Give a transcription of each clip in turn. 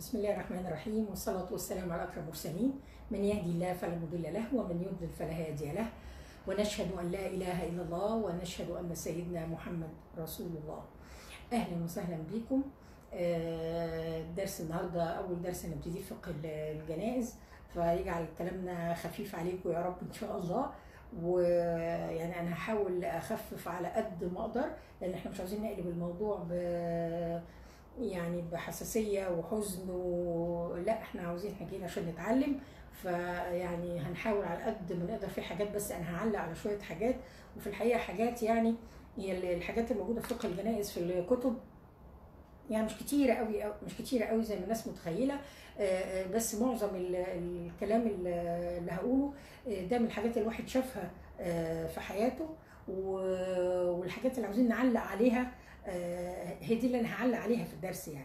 بسم الله الرحمن الرحيم والصلاة والسلام على أكرم المرسلين من يهدي الله فلا مضل له ومن يضلل فلا هادي له ونشهد أن لا إله إلا الله ونشهد أن سيدنا محمد رسول الله أهلا وسهلا بكم آه، درس النهاردة أول درس نبتدي فقه الجنائز فيجعل كلامنا خفيف عليكم يا رب إن شاء الله ويعني أنا هحاول أخفف على قد ما أقدر لأن إحنا مش عاوزين نقلب الموضوع ب يعني بحساسيه وحزن و... لا احنا عاوزين حاجين عشان نتعلم فيعني هنحاول على قد ما نقدر في حاجات بس انا هعلق على شويه حاجات وفي الحقيقه حاجات يعني هي الحاجات الموجوده في فقه الجنائز في الكتب يعني مش كتيرة قوي مش كتيرة قوي زي ما الناس متخيلة بس معظم الكلام اللي هقوله ده من الحاجات اللي الواحد شافها في حياته والحاجات اللي عاوزين نعلق عليها هي دي اللي انا هعلق عليها في الدرس يعني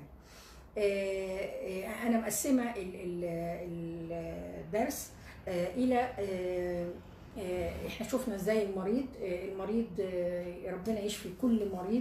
انا مقسمه الدرس الى احنا شفنا ازاي المريض المريض ربنا يشفي كل مريض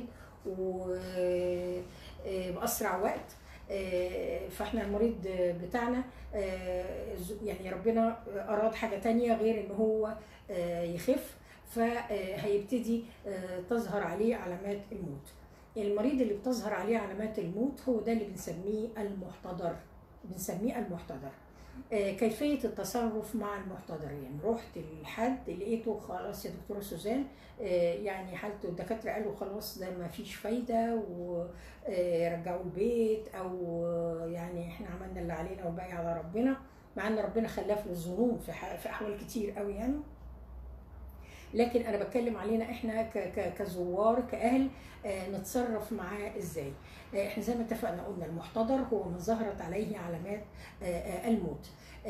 وباسرع وقت فاحنا المريض بتاعنا يعني ربنا اراد حاجه تانية غير ان هو يخف فهيبتدي تظهر عليه علامات الموت المريض اللي بتظهر عليه علامات الموت هو ده اللي بنسميه المحتضر بنسميه المحتضر كيفية التصرف مع المحتضر يعني رحت لحد لقيته خلاص يا دكتورة سوزان يعني حالته الدكاترة قالوا خلاص ده ما فيش فايدة ورجعوا البيت أو يعني احنا عملنا اللي علينا والباقي على ربنا مع ان ربنا خلاف للظنون في, في احوال كتير قوي يعني لكن انا بتكلم علينا احنا كزوار كاهل نتصرف معاه ازاي احنا زي ما اتفقنا قلنا المحتضر هو من ظهرت عليه علامات الموت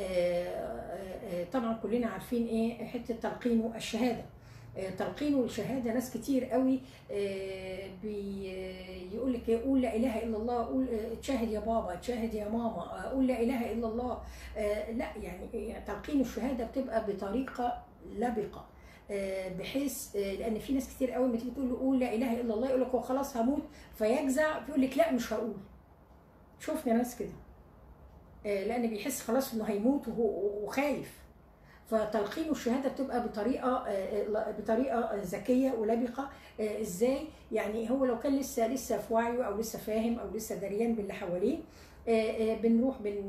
طبعا كلنا عارفين ايه حته تلقين الشهاده تلقين الشهاده ناس كتير قوي بيقول لك قول لا اله الا الله قول تشاهد يا بابا تشاهد يا ماما قول لا اله الا الله لا يعني تلقين الشهاده بتبقى بطريقه لبقه بحيث لان في ناس كتير قوي لما تيجي تقول له قول لا اله الا الله يقول لك هو خلاص هموت فيجزع فيقول لك لا مش هقول شفنا ناس كده لان بيحس خلاص انه هيموت وخايف فتلقين الشهاده بتبقى بطريقه بطريقه ذكيه ولبقه ازاي يعني هو لو كان لسه لسه في وعيه او لسه فاهم او لسه دريان باللي حواليه بنروح بن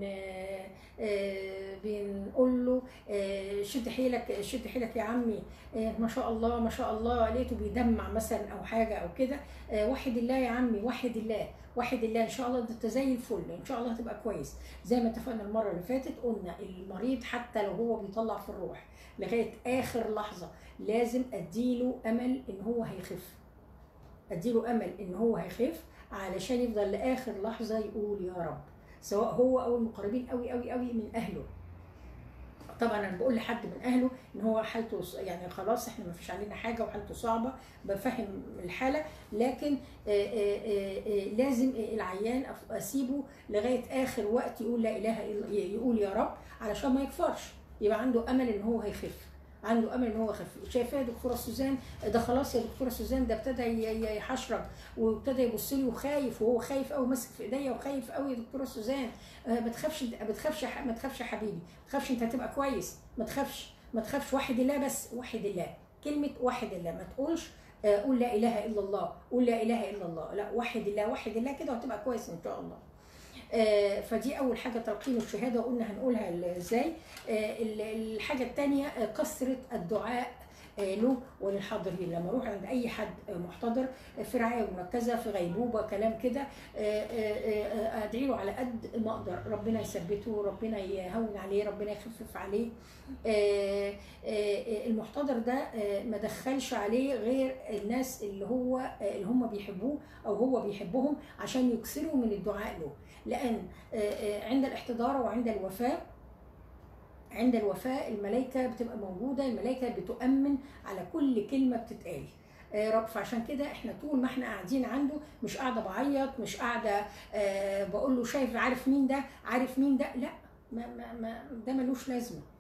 بنقول له شد حيلك شد حيلك يا عمي ما شاء الله ما شاء الله لقيته بيدمع مثلا او حاجه او كده وحد الله يا عمي وحد الله وحد الله ان شاء الله ده انت زي الفل ان شاء الله هتبقى كويس زي ما اتفقنا المره اللي فاتت قلنا المريض حتى لو هو بيطلع في الروح لغايه اخر لحظه لازم اديله امل ان هو هيخف اديله امل ان هو هيخف علشان يفضل لاخر لحظه يقول يا رب سواء هو او المقربين قوي قوي قوي من اهله طبعا انا بقول لحد من اهله ان هو حالته يعني خلاص احنا ما فيش علينا حاجه وحالته صعبه بفهم الحاله لكن آآ آآ لازم العيان اسيبه لغايه اخر وقت يقول لا اله الا يقول يا رب علشان ما يكفرش يبقى عنده امل ان هو هيخف عنده امل ان هو يخف شايفاه يا دكتوره سوزان ده خلاص يا دكتوره سوزان ده ابتدى يحشرج وابتدى يبص لي وخايف وهو خايف قوي ماسك في ايديا وخايف قوي يا دكتوره سوزان ما تخافش ما تخافش ما تخافش يا حبيبي ما تخافش انت هتبقى كويس ما تخافش ما تخافش وحد الله بس وحد الله كلمه وحد الله ما تقولش قول لا اله الا الله قول لا اله الا الله لا وحد الله وحد الله كده وهتبقى كويس ان شاء الله آه فدي اول حاجه تلقين الشهاده وقلنا هنقولها ازاي آه الحاجه الثانيه آه كثره الدعاء له وللحاضرين لما اروح عند اي حد محتضر في رعايه مركزه في غيبوبه كلام كده ادعي له على قد ما اقدر ربنا يثبته ربنا يهون عليه ربنا يخفف عليه المحتضر ده ما دخلش عليه غير الناس اللي هو اللي هم بيحبوه او هو بيحبهم عشان يكثروا من الدعاء له لان عند الاحتضار وعند الوفاه عند الوفاة الملائكة بتبقى موجودة الملائكة بتؤمن على كل كلمة بتتقال رب فعشان كده احنا طول ما احنا قاعدين عنده مش قاعده بعيط مش قاعده آه بقول له شايف عارف مين ده عارف مين ده لا ما ما ما ده ملوش لازمه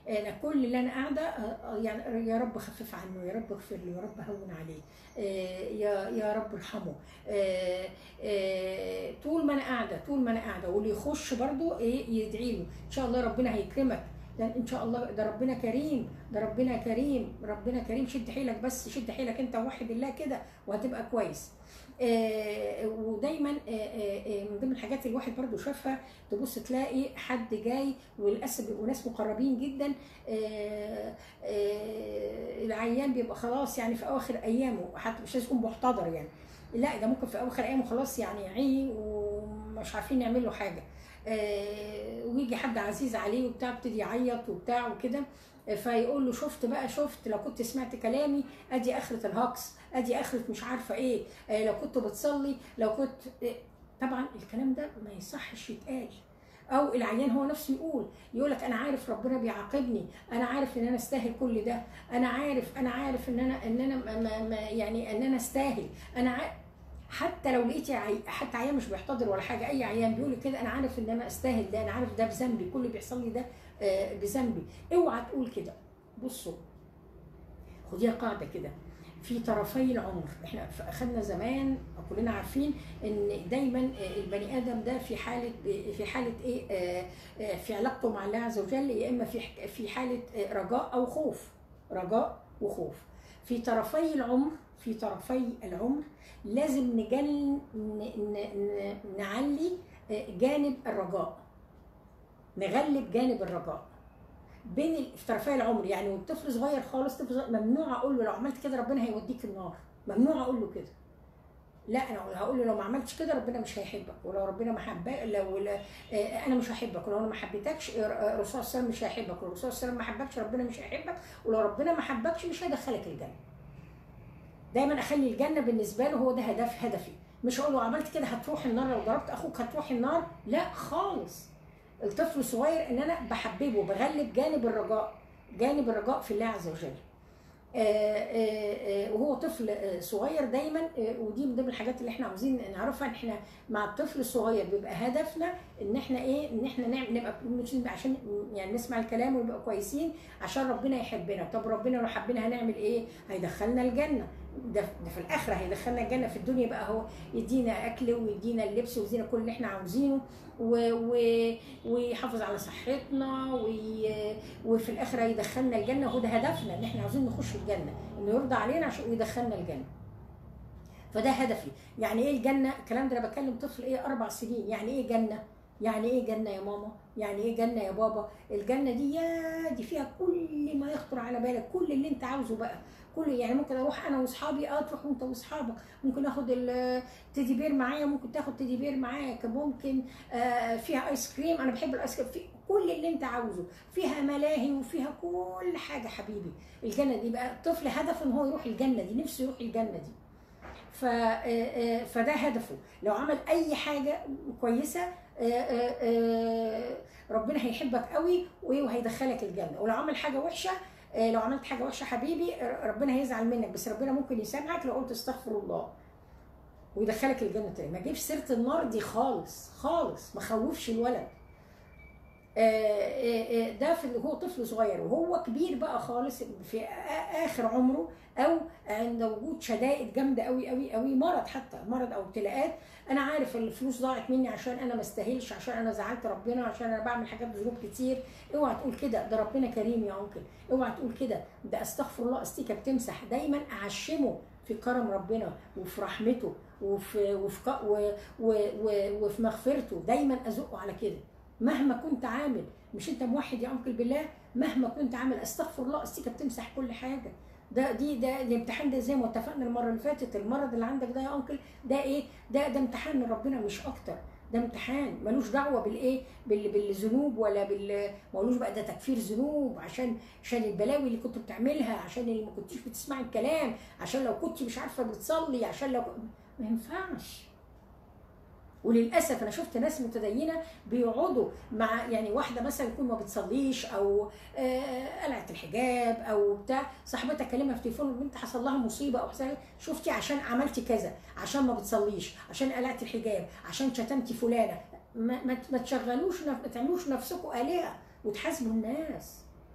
انا كل اللي انا قاعده آه، آه، يعني يا رب خفف عنه يا رب اغفر له يا رب هون عليه آه، يا يا رب ارحمه آه، آه، طول ما انا قاعده طول ما انا قاعده واللي يخش برضو ايه يدعي له ان شاء الله ربنا هيكرمك ده ان شاء الله ده ربنا كريم ده ربنا كريم ربنا كريم شد حيلك بس شد حيلك انت ووحد الله كده وهتبقى كويس آه، ودايما آه، آه، آه، من ضمن الحاجات اللي الواحد برضو شافها تبص تلاقي حد جاي وللاسف بيبقوا ناس مقربين جدا آه، آه، العيان بيبقى خلاص يعني في اواخر ايامه حتى مش لازم يكون محتضر يعني لا ده ممكن في اواخر ايامه خلاص يعني عي ومش عارفين نعمل له حاجه آه، ويجي حد عزيز عليه وبتاع ابتدي يعيط وبتاع وكده آه، فيقول له شفت بقى شفت لو كنت سمعت كلامي ادي اخره الهكس ادي اخره مش عارفه ايه آه، لو كنت بتصلي لو كنت آه، طبعا الكلام ده ما يصحش يتقال او العيان هو نفسه يقول يقول لك انا عارف ربنا بيعاقبني انا عارف ان انا استاهل كل ده انا عارف انا عارف ان انا ان انا ما ما ما يعني ان انا استاهل انا عارف حتى لو لقيتي عي... حتى عيان مش بيحتضر ولا حاجه اي عيان بيقول لي كده انا عارف ان انا استاهل ده انا عارف ده بذنبي كل اللي بيحصل لي ده آه، بذنبي اوعى تقول كده بصوا خديها قاعده كده في طرفي العمر احنا اخذنا زمان كلنا عارفين ان دايما آه، البني ادم ده في حاله في حاله ايه آه، آه، في علاقته مع الله عز وجل يا اما في حك- في حاله آه، رجاء او خوف رجاء وخوف في طرفي العمر في طرفي العمر لازم نجل ن- ن- ن- نعلي آه، جانب الرجاء نغلب جانب الرجاء بين ال- في طرفي العمر يعني والطفل صغير خالص طفل صغير ممنوع اقول له لو عملت كده ربنا هيوديك النار ممنوع اقول له كده لا انا هقول له لو ما عملتش كده ربنا مش هيحبك ولو ربنا ما حبك لو لا آه، انا مش هحبك ولو انا ما حبيتكش آه، الرسول صلى الله عليه وسلم مش هيحبك ولو الرسول صلى الله عليه وسلم ما حبكش ربنا مش هيحبك ولو ربنا ما حبكش مش هيدخلك الجنه دايما اخلي الجنه بالنسبه له هو ده هدف هدفي مش هقول له عملت كده هتروح النار لو ضربت اخوك هتروح النار لا خالص الطفل الصغير ان انا بحببه بغلب جانب الرجاء جانب الرجاء في الله عز وجل آه، آه، آه، وهو طفل آه، صغير دايما آه، ودي من ضمن الحاجات اللي احنا عاوزين نعرفها ان احنا مع الطفل الصغير بيبقى هدفنا ان احنا ايه ان احنا نعمل نبقى مش نبقى عشان يعني نسمع الكلام ونبقى كويسين عشان ربنا يحبنا طب ربنا لو حبنا هنعمل ايه هيدخلنا الجنه ده ده في الاخره هيدخلنا الجنه في الدنيا بقى هو يدينا اكل ويدينا اللبس ويدينا كل اللي احنا عاوزينه و... و... ويحافظ على صحتنا وي... وفي الاخره يدخلنا الجنه وهو ده هدفنا ان احنا عاوزين نخش الجنه انه يرضى علينا عشان يدخلنا الجنه فده هدفي يعني ايه الجنه الكلام ده انا بكلم طفل ايه اربع سنين يعني ايه جنه يعني ايه جنه يا ماما يعني ايه جنه يا بابا الجنه دي يا دي فيها كل ما يخطر على بالك كل اللي انت عاوزه بقى كل يعني ممكن اروح انا واصحابي اه تروح انت واصحابك ممكن اخد التيدي بير معايا ممكن تاخد تيدي بير معاك ممكن آه فيها ايس كريم انا بحب الايس كريم في كل اللي انت عاوزه فيها ملاهي وفيها كل حاجه حبيبي الجنه دي بقى الطفل هدفه ان هو يروح الجنه دي نفسه يروح الجنه دي ف آه، آه، فده هدفه لو عمل اي حاجه كويسه آه، آه، آه، ربنا هيحبك قوي وهيدخلك الجنه ولو عمل حاجه وحشه آه، لو عملت حاجه وحشه حبيبي آه، ربنا هيزعل منك بس ربنا ممكن يسامحك لو قلت استغفر الله ويدخلك الجنه تاني ما تجيبش سيره النار دي خالص خالص ما خوفش الولد آه، آه، آه، ده في اللي هو طفل صغير وهو كبير بقى خالص في آ- اخر عمره او عند وجود شدائد جامده قوي قوي قوي مرض حتى مرض او ابتلاءات انا عارف الفلوس ضاعت مني عشان انا ما استاهلش عشان انا زعلت ربنا عشان انا بعمل حاجات بذنوب كتير اوعى تقول كده ده ربنا كريم يا انكل اوعى تقول كده ده استغفر الله استيكه بتمسح دايما اعشمه في كرم ربنا وفي رحمته وفي وفي ق- و- و- و- وفي مغفرته دايما ازقه على كده مهما كنت عامل مش انت موحد يا انكل بالله مهما كنت عامل استغفر الله استيكه بتمسح كل حاجه ده دي ده الامتحان ده زي ما اتفقنا المره اللي فاتت المرض اللي عندك ده يا انكل ده ايه ده ده امتحان من ربنا مش اكتر ده امتحان ملوش دعوه بالايه بال- بالذنوب ولا بال ملوش بقى ده تكفير ذنوب عشان عشان البلاوي اللي كنت بتعملها عشان اللي ما كنتيش بتسمعي الكلام عشان لو كنت مش عارفه بتصلي عشان لو ما ينفعش وللاسف انا شفت ناس متدينه بيقعدوا مع يعني واحده مثلا تكون ما بتصليش او آه، قلعت الحجاب او بتاع صاحبتها كلمها في تليفون البنت حصل لها مصيبه او حصل شفتي عشان عملتي كذا عشان ما بتصليش عشان قلعت الحجاب عشان شتمتي فلانه ما, ما, ما تشغلوش نف... ما تعملوش نفسكم الهه وتحاسبوا الناس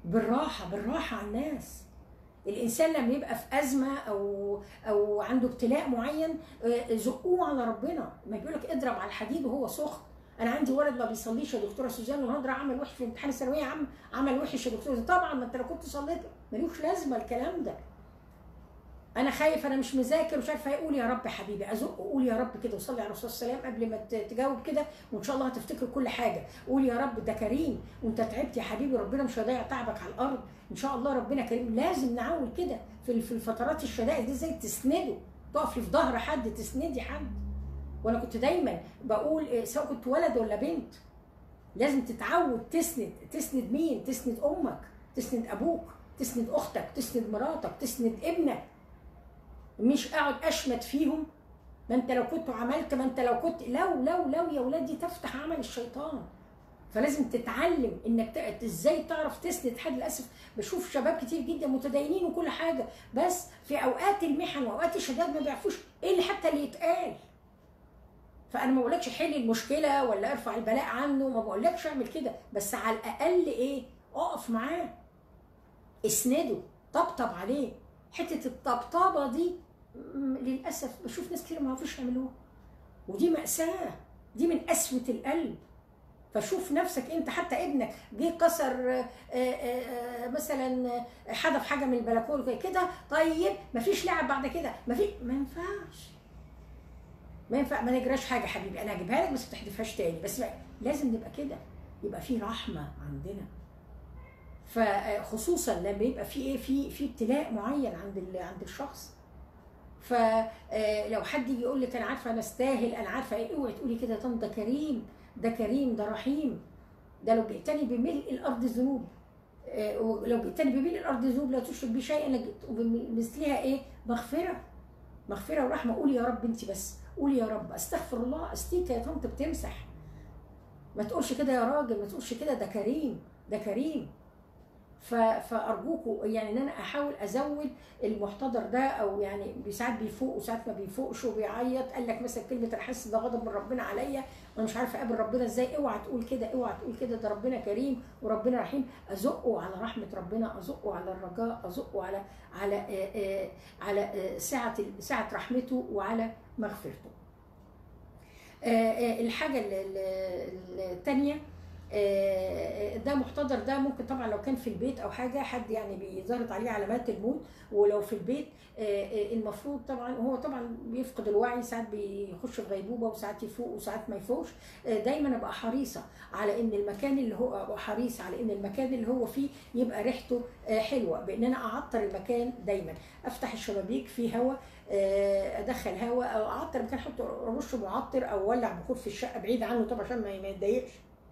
بالراحه بالراحه على الناس الانسان لما يبقى في ازمه او او عنده ابتلاء معين آه، زقوه على ربنا ما بيقول لك اضرب على الحديد وهو سخن انا عندي ولد ما بيصليش يا دكتوره سوزان النهارده عمل وحش في امتحان الثانويه عم عمل وحش يا دكتوره طبعا ما انت لو كنت صليت ملوش لازمه الكلام ده انا خايف انا مش مذاكر مش عارفه اقول يا رب يا حبيبي ازق قول يا رب كده وصلي على الرسول صلى الله عليه وسلم قبل ما ت- تجاوب كده وان شاء الله هتفتكر كل حاجه قول يا رب ده كريم وانت تعبت يا حبيبي ربنا مش هيضيع تعبك على الارض ان شاء الله ربنا كريم لازم نعول كده في في الفترات الشدائد دي ازاي تسنده تقفي في ظهر حد تسندي حد وانا كنت دايما بقول إيه، سواء كنت ولد ولا بنت لازم تتعود تسند تسند مين تسند امك تسند ابوك تسند اختك تسند مراتك تسند ابنك مش اقعد اشمت فيهم ما انت لو كنت عملت ما انت لو كنت لو لو لو يا ولادي تفتح عمل الشيطان فلازم تتعلم انك ت- ازاي تعرف تسند حد للاسف بشوف شباب كتير جدا متدينين وكل حاجه بس في اوقات المحن واوقات الشدائد ما بيعرفوش ايه اللي حتى اللي يتقال فانا ما بقولكش حل المشكله ولا ارفع البلاء عنه ما بقولكش اعمل كده بس على الاقل ايه اقف معاه اسنده طبطب عليه حته الطبطبه دي م- للاسف بشوف ناس كتير ما يعرفوش يعملوها ودي ماساه دي من قسوه القلب فشوف نفسك انت حتى ابنك جه كسر آه، آه، آه، مثلا آه، حدف حاجه من البلكونه كده طيب مفيش لعب بعد كده مفيش ما ينفعش ما ينفع ما نجراش حاجه حبيبي انا هجيبها لك بس ما تحدفهاش تاني بس بقى لازم نبقى كده يبقى في رحمه عندنا فخصوصا لما يبقى في ايه في في ابتلاء معين عند ال- عند الشخص فلو حد يجي يقول لك انا عارفه انا استاهل انا عارفه ايه اوعي تقولي كده ده ده كريم ده كريم ده رحيم ده لو جئتني بملء الارض ذنوب آه، ولو جئتني بملء الارض ذنوب لا تشرك بي شيئا لجئت وبمثلها ايه مغفره مغفره ورحمه قولي يا رب انت بس قولي يا رب استغفر الله استيك يا طنط بتمسح ما تقولش كده يا راجل ما تقولش كده ده كريم ده كريم ف- فارجوكوا يعني ان انا احاول ازود المحتضر ده او يعني ساعات بيفوق وساعات ما بيفوقش وبيعيط قال لك مثلا كلمه انا حاسس ده غضب من ربنا عليا وانا مش عارفه اقابل ربنا ازاي اوعى تقول كده اوعى تقول كده ده ربنا كريم وربنا رحيم ازقه على رحمه ربنا ازقه على الرجاء ازقه على على آه، آه، على آه، سعه سعه رحمته وعلى مغفرته آه، آه، الحاجه الثانيه ده محتضر ده ممكن طبعا لو كان في البيت او حاجه حد يعني بيظهرت عليه علامات الموت ولو في البيت آه، آه، المفروض طبعا هو طبعا بيفقد الوعي ساعات بيخش في غيبوبه وساعات يفوق وساعات ما يفوقش آه، دايما ابقى حريصه على ان المكان اللي هو ابقى حريص على ان المكان اللي هو فيه يبقى ريحته آه، حلوه بان انا اعطر المكان دايما افتح الشبابيك في هواء آه، ادخل هواء او اعطر المكان احط رش معطر او ولع بخور في الشقه بعيد عنه طبعا عشان ما ما يتضايقش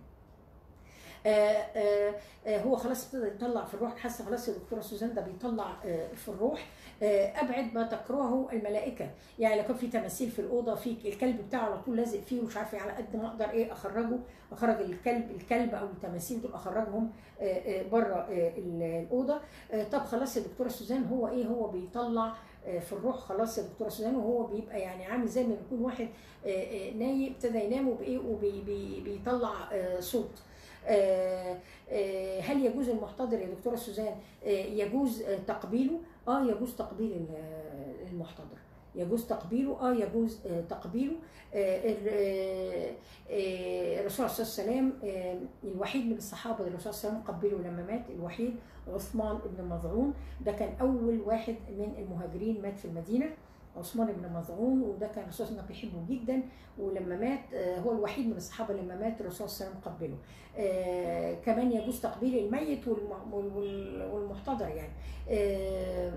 آه، آه، آه، هو خلاص ابتدى يطلع في الروح حاسه خلاص الدكتوره سوزان ده بيطلع آه، في الروح آه، ابعد ما تكرهه الملائكه يعني لو كان في تماثيل في الاوضه في الكلب بتاعه على طول لازق فيه ومش عارفه على قد ما اقدر ايه اخرجه اخرج الكلب الكلب او التماثيل دول اخرجهم بره الاوضه آه، طب خلاص يا دكتوره سوزان هو ايه هو بيطلع آه، في الروح خلاص يا دكتوره سوزان وهو بيبقى يعني عامل زي ما بيكون واحد آه، آه، نايم ابتدى ينام وبايه وبيطلع صوت آه، آه، هل يجوز المحتضر يا دكتوره سوزان آه، يجوز آه، تقبيله اه يجوز تقبيل ال- المحتضر يجوز تقبيله اه يجوز آه، تقبيله آه، ال- آه، آه، الرسول صلى الله عليه وسلم آه، الوحيد من الصحابه اللي الرسول صلى الله عليه وسلم قبله لما مات الوحيد عثمان بن مظعون ده كان اول واحد من المهاجرين مات في المدينه عثمان بن مظعون وده كان الرسول صلى الله عليه وسلم بيحبه جدا ولما مات آه، هو الوحيد من الصحابه لما مات الرسول صلى الله عليه وسلم قبله آه، كمان يجوز تقبيل الميت والم- وال- والمحتضر يعني آه،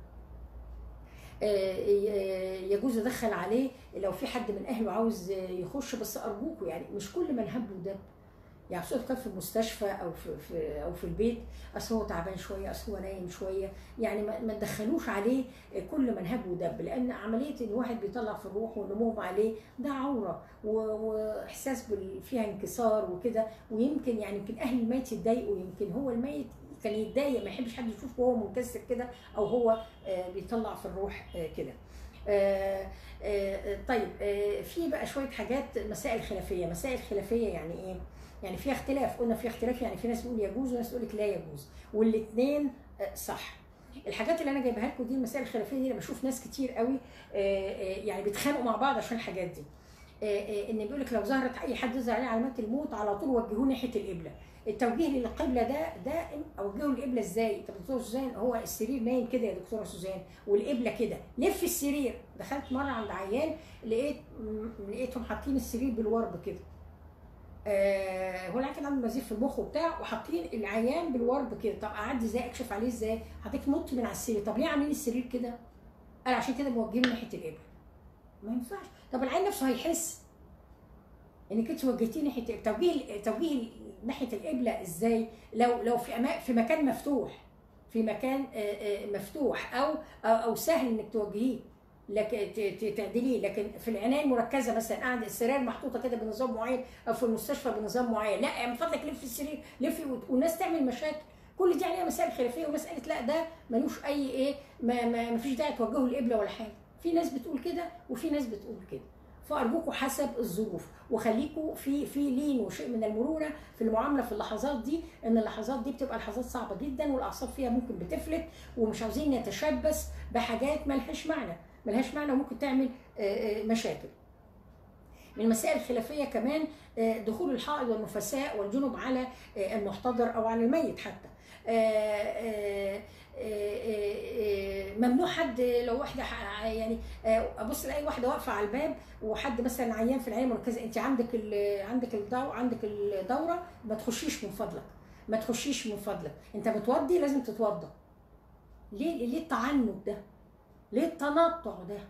آه، يجوز ادخل عليه لو في حد من اهله عاوز يخش بس ارجوكوا يعني مش كل من هب ودب يعني خصوصا كان في المستشفى او في, في او في البيت اصل هو تعبان شويه اصل هو نايم شويه يعني ما ما تدخلوش عليه كل من هب ودب لان عمليه ان واحد بيطلع في الروح والنمو عليه ده عوره و- واحساس بال- فيها انكسار وكده ويمكن يعني يمكن اهل الميت يتضايقوا يمكن هو الميت كان يتضايق ما يحبش حد يشوفه وهو منكسر كده او هو آه، بيطلع في الروح آه، كده آه، آه، طيب آه، في بقى شويه حاجات مسائل خلافيه مسائل خلافيه يعني ايه يعني فيها اختلاف قلنا فيها اختلاف يعني في ناس بيقول يجوز وناس تقول لك لا يجوز والاثنين صح الحاجات اللي انا جايبها لكم دي المسائل الخلافيه دي انا بشوف ناس كتير قوي آه، آه، يعني بيتخانقوا مع بعض عشان الحاجات دي آه، آه، ان بيقول لك لو ظهرت اي حد يظهر عليه علامات الموت على طول وجهوه ناحيه القبله التوجيه للقبله ده دائم اوجهه للقبله ازاي طب دكتور سوزان هو السرير نايم كده يا دكتوره سوزان والقبله كده لف السرير دخلت مره عند عيان لقيت م- لقيتهم حاطين السرير بالورب كده آه هو العيان كان عنده نزيف في المخ وبتاع وحاطين العيان بالورب كده طب اعدي ازاي اكشف عليه ازاي حضرتك نط من على السرير طب ليه عاملين السرير كده قال عشان كده موجهين ناحيه القبله ما ينفعش طب العين نفسه هيحس انك انت وجهتيه ناحيه توجيه توجيه ناحيه القبله ازاي لو لو في أما في مكان مفتوح في مكان آه، آه، مفتوح او او, أو سهل انك توجهيه لكن ت- ت- تعدليه لكن في العنايه المركزه مثلا قاعد السراير محطوطه كده بنظام معين او في المستشفى بنظام معين لا من فضلك لف السرير لفي وت- والناس تعمل مشاكل كل دي عليها مسائل خلافيه وناس قالت لا ده ملوش اي ايه ما, ما, ما فيش داعي توجهوا القبله ولا حاجه في ناس بتقول كده وفي ناس بتقول كده فارجوكوا حسب الظروف وخليكوا في في لين وشيء من المرونه في المعامله في اللحظات دي ان اللحظات دي بتبقى لحظات صعبه جدا والاعصاب فيها ممكن بتفلت ومش عاوزين نتشبث بحاجات ملهاش معنى ملهاش معنى وممكن تعمل آه، آه، مشاكل من المسائل الخلافيه كمان آه، دخول الحائض والنفساء والجنب على آه، المحتضر او على الميت حتى آه، آه، آه، آه، ممنوع حد لو واحده ح- يعني آه، ابص الاقي واحده واقفه على الباب وحد مثلا عيان في العنايه المركزه انت عندك ال- عندك الدو عندك الدوره ما تخشيش من فضلك ما تخشيش من فضلك انت متوضي لازم تتوضى ليه ليه التعنت ده ليه التنطع ده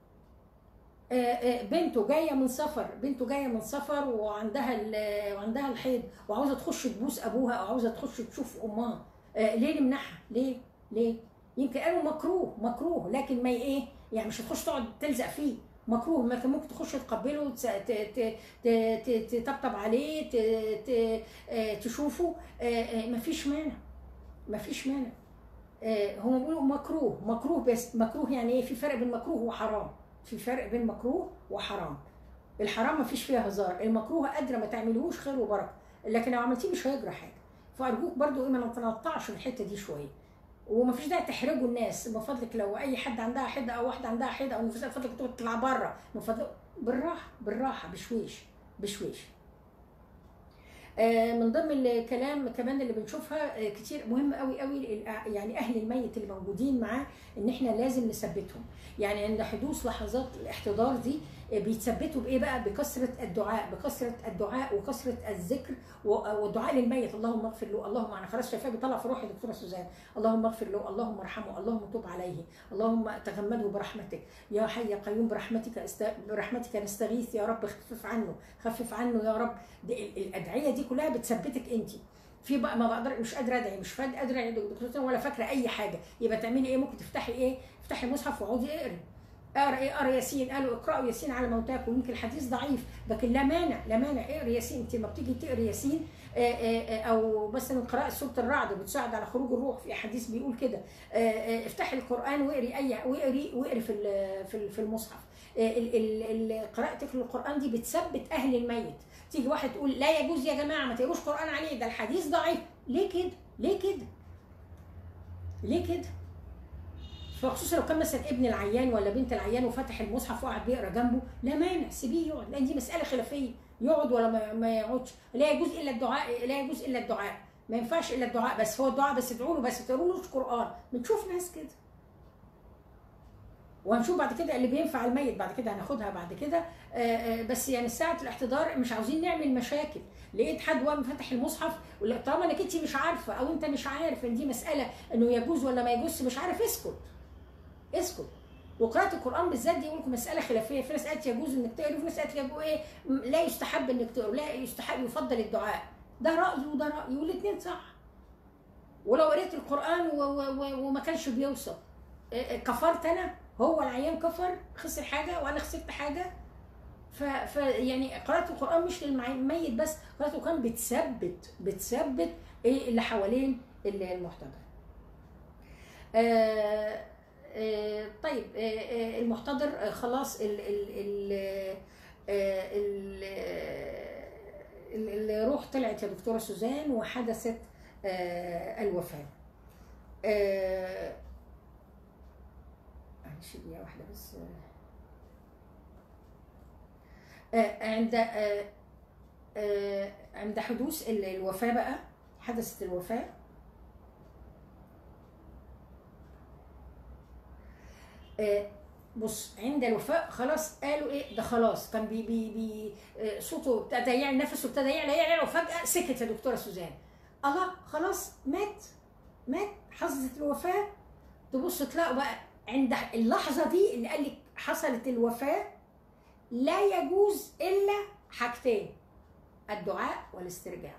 آه، آه، بنته جايه من سفر بنته جايه من سفر وعندها ال- وعندها الحيض وعاوزه تخش تبوس ابوها او عاوزه تخش تشوف امها آه، ليه نمنعها ليه ليه يمكن قالوا مكروه مكروه لكن ما ي- ايه يعني مش هتخش تقعد تلزق فيه مكروه ما كان ممكن تخش تقبله تس- ت- ت- ت- ت- تطبطب عليه ت- ت- آه، تشوفه آه، آه، مفيش مانع مفيش مانع آه، هم بيقولوا مكروه مكروه بس مكروه يعني ايه في فرق بين مكروه وحرام في فرق بين مكروه وحرام الحرام ما فيش فيها هزار المكروه قادره ما تعملهوش خير وبركه لكن لو عملتيه مش هيجرى حاجه فارجوك برضو ايه ما نتنطعش في الحته دي شويه وما فيش داعي تحرجوا الناس من فضلك لو اي حد عندها حده او واحده عندها حده او نفسها من فضلك تطلع بره من فضلك بالراحه بالراحه بشويش بشويش آه، من ضمن الكلام كمان اللي بنشوفها آه، كتير مهم قوي قوي الأ- يعني اهل الميت اللي موجودين معاه ان احنا لازم نثبتهم يعني عند حدوث لحظات الاحتضار دي آه، بيتثبتوا بايه بقى بكثره الدعاء بكثره الدعاء وكثره الذكر و- والدعاء للميت اللهم اغفر له اللهم انا خلاص شايفاه بيطلع في روحي دكتوره سوزان اللهم اغفر له اللهم ارحمه اللهم تب عليه اللهم تغمده برحمتك يا حي يا قيوم برحمتك است... برحمتك نستغيث يا رب خفف عنه خفف عنه يا رب دي ال- الادعيه دي كلها بتثبتك انت في بقى ما بقدر مش قادره ادعي مش فاد قادره ادعي دكتور ولا فاكره اي حاجه يبقى تعملي ايه ممكن تفتحي ايه افتحي المصحف وقعدي اقري اقرا ايه اقرا ياسين قالوا اقراوا ياسين على موتاكم ويمكن الحديث ضعيف لكن لا مانع لا مانع اقري ياسين انت لما بتيجي تقري ياسين آه، آه، آه، او مثلا قراءه سوره الرعد بتساعد على خروج الروح في احاديث بيقول كده آه، آه، افتحي القران واقري اي واقري واقري في ال- في ال- في المصحف آه، ال- ال- ال- قراءتك للقران دي بتثبت اهل الميت تيجي واحد تقول لا يجوز يا جماعه ما تقروش قران عليه ده الحديث ضعيف ليه كده ليه كده ليه كده فخصوصا لو كان مثلا ابن العيان ولا بنت العيان وفتح المصحف وقعد بيقرا جنبه لا مانع سيبيه يقعد لان دي مساله خلافيه يقعد ولا ما, ما يقعدش لا يجوز الا الدعاء لا يجوز الا الدعاء ما ينفعش الا الدعاء بس هو الدعاء بس ادعوا له بس تقولوا له قران بنشوف ناس كده وهنشوف بعد كده اللي بينفع الميت بعد كده هناخدها بعد كده آه، آه، بس يعني ساعه الاحتضار مش عاوزين نعمل مشاكل لقيت حد واقف فاتح المصحف ولا- طالما انك انت مش عارفه او انت مش عارف ان دي مساله انه يجوز ولا ما يجوزش مش عارف اسكت اسكت وقراءة القرآن بالذات دي يقول لكم مسألة خلافية، في ناس قالت يجوز انك تقري وفي ناس قالت يجوز ايه م- لا يستحب انك تقري، لا يستحب يفضل الدعاء. ده رأي وده رأي والاثنين صح. ولو قريت القرآن و و و وما كانش بيوصل إيه إيه كفرت انا؟ هو العيان كفر خسر حاجة وانا خسرت حاجة؟ ف, ف يعني قراءة القرآن مش للميت بس، قراءة القرآن بتثبت بتثبت ايه اللي حوالين المحتضر. آه آه، طيب آه، آه، المحتضر آه، خلاص ال ال ال آه، ال ال- الروح طلعت يا دكتورة سوزان وحدثت آه، الوفاة آه، معلش دقيقة واحدة بس آه، عند آه، آه، عند حدوث ال- الوفاة بقى حدثت الوفاة آه، بص عند الوفاة خلاص قالوا ايه ده خلاص كان بي بي بي آه، صوته ابتدى يعلى نفسه ابتدى يعلى يعلى وفجأة سكت يا دكتورة سوزان الله خلاص مات مات حصلت الوفاة تبص تلاقوا بقى عند اللحظة دي اللي قال لك حصلت الوفاة لا يجوز إلا حاجتين الدعاء والاسترجاع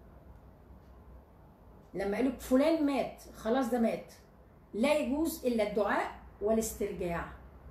لما قالوا فلان مات خلاص ده مات لا يجوز إلا الدعاء والاسترجاع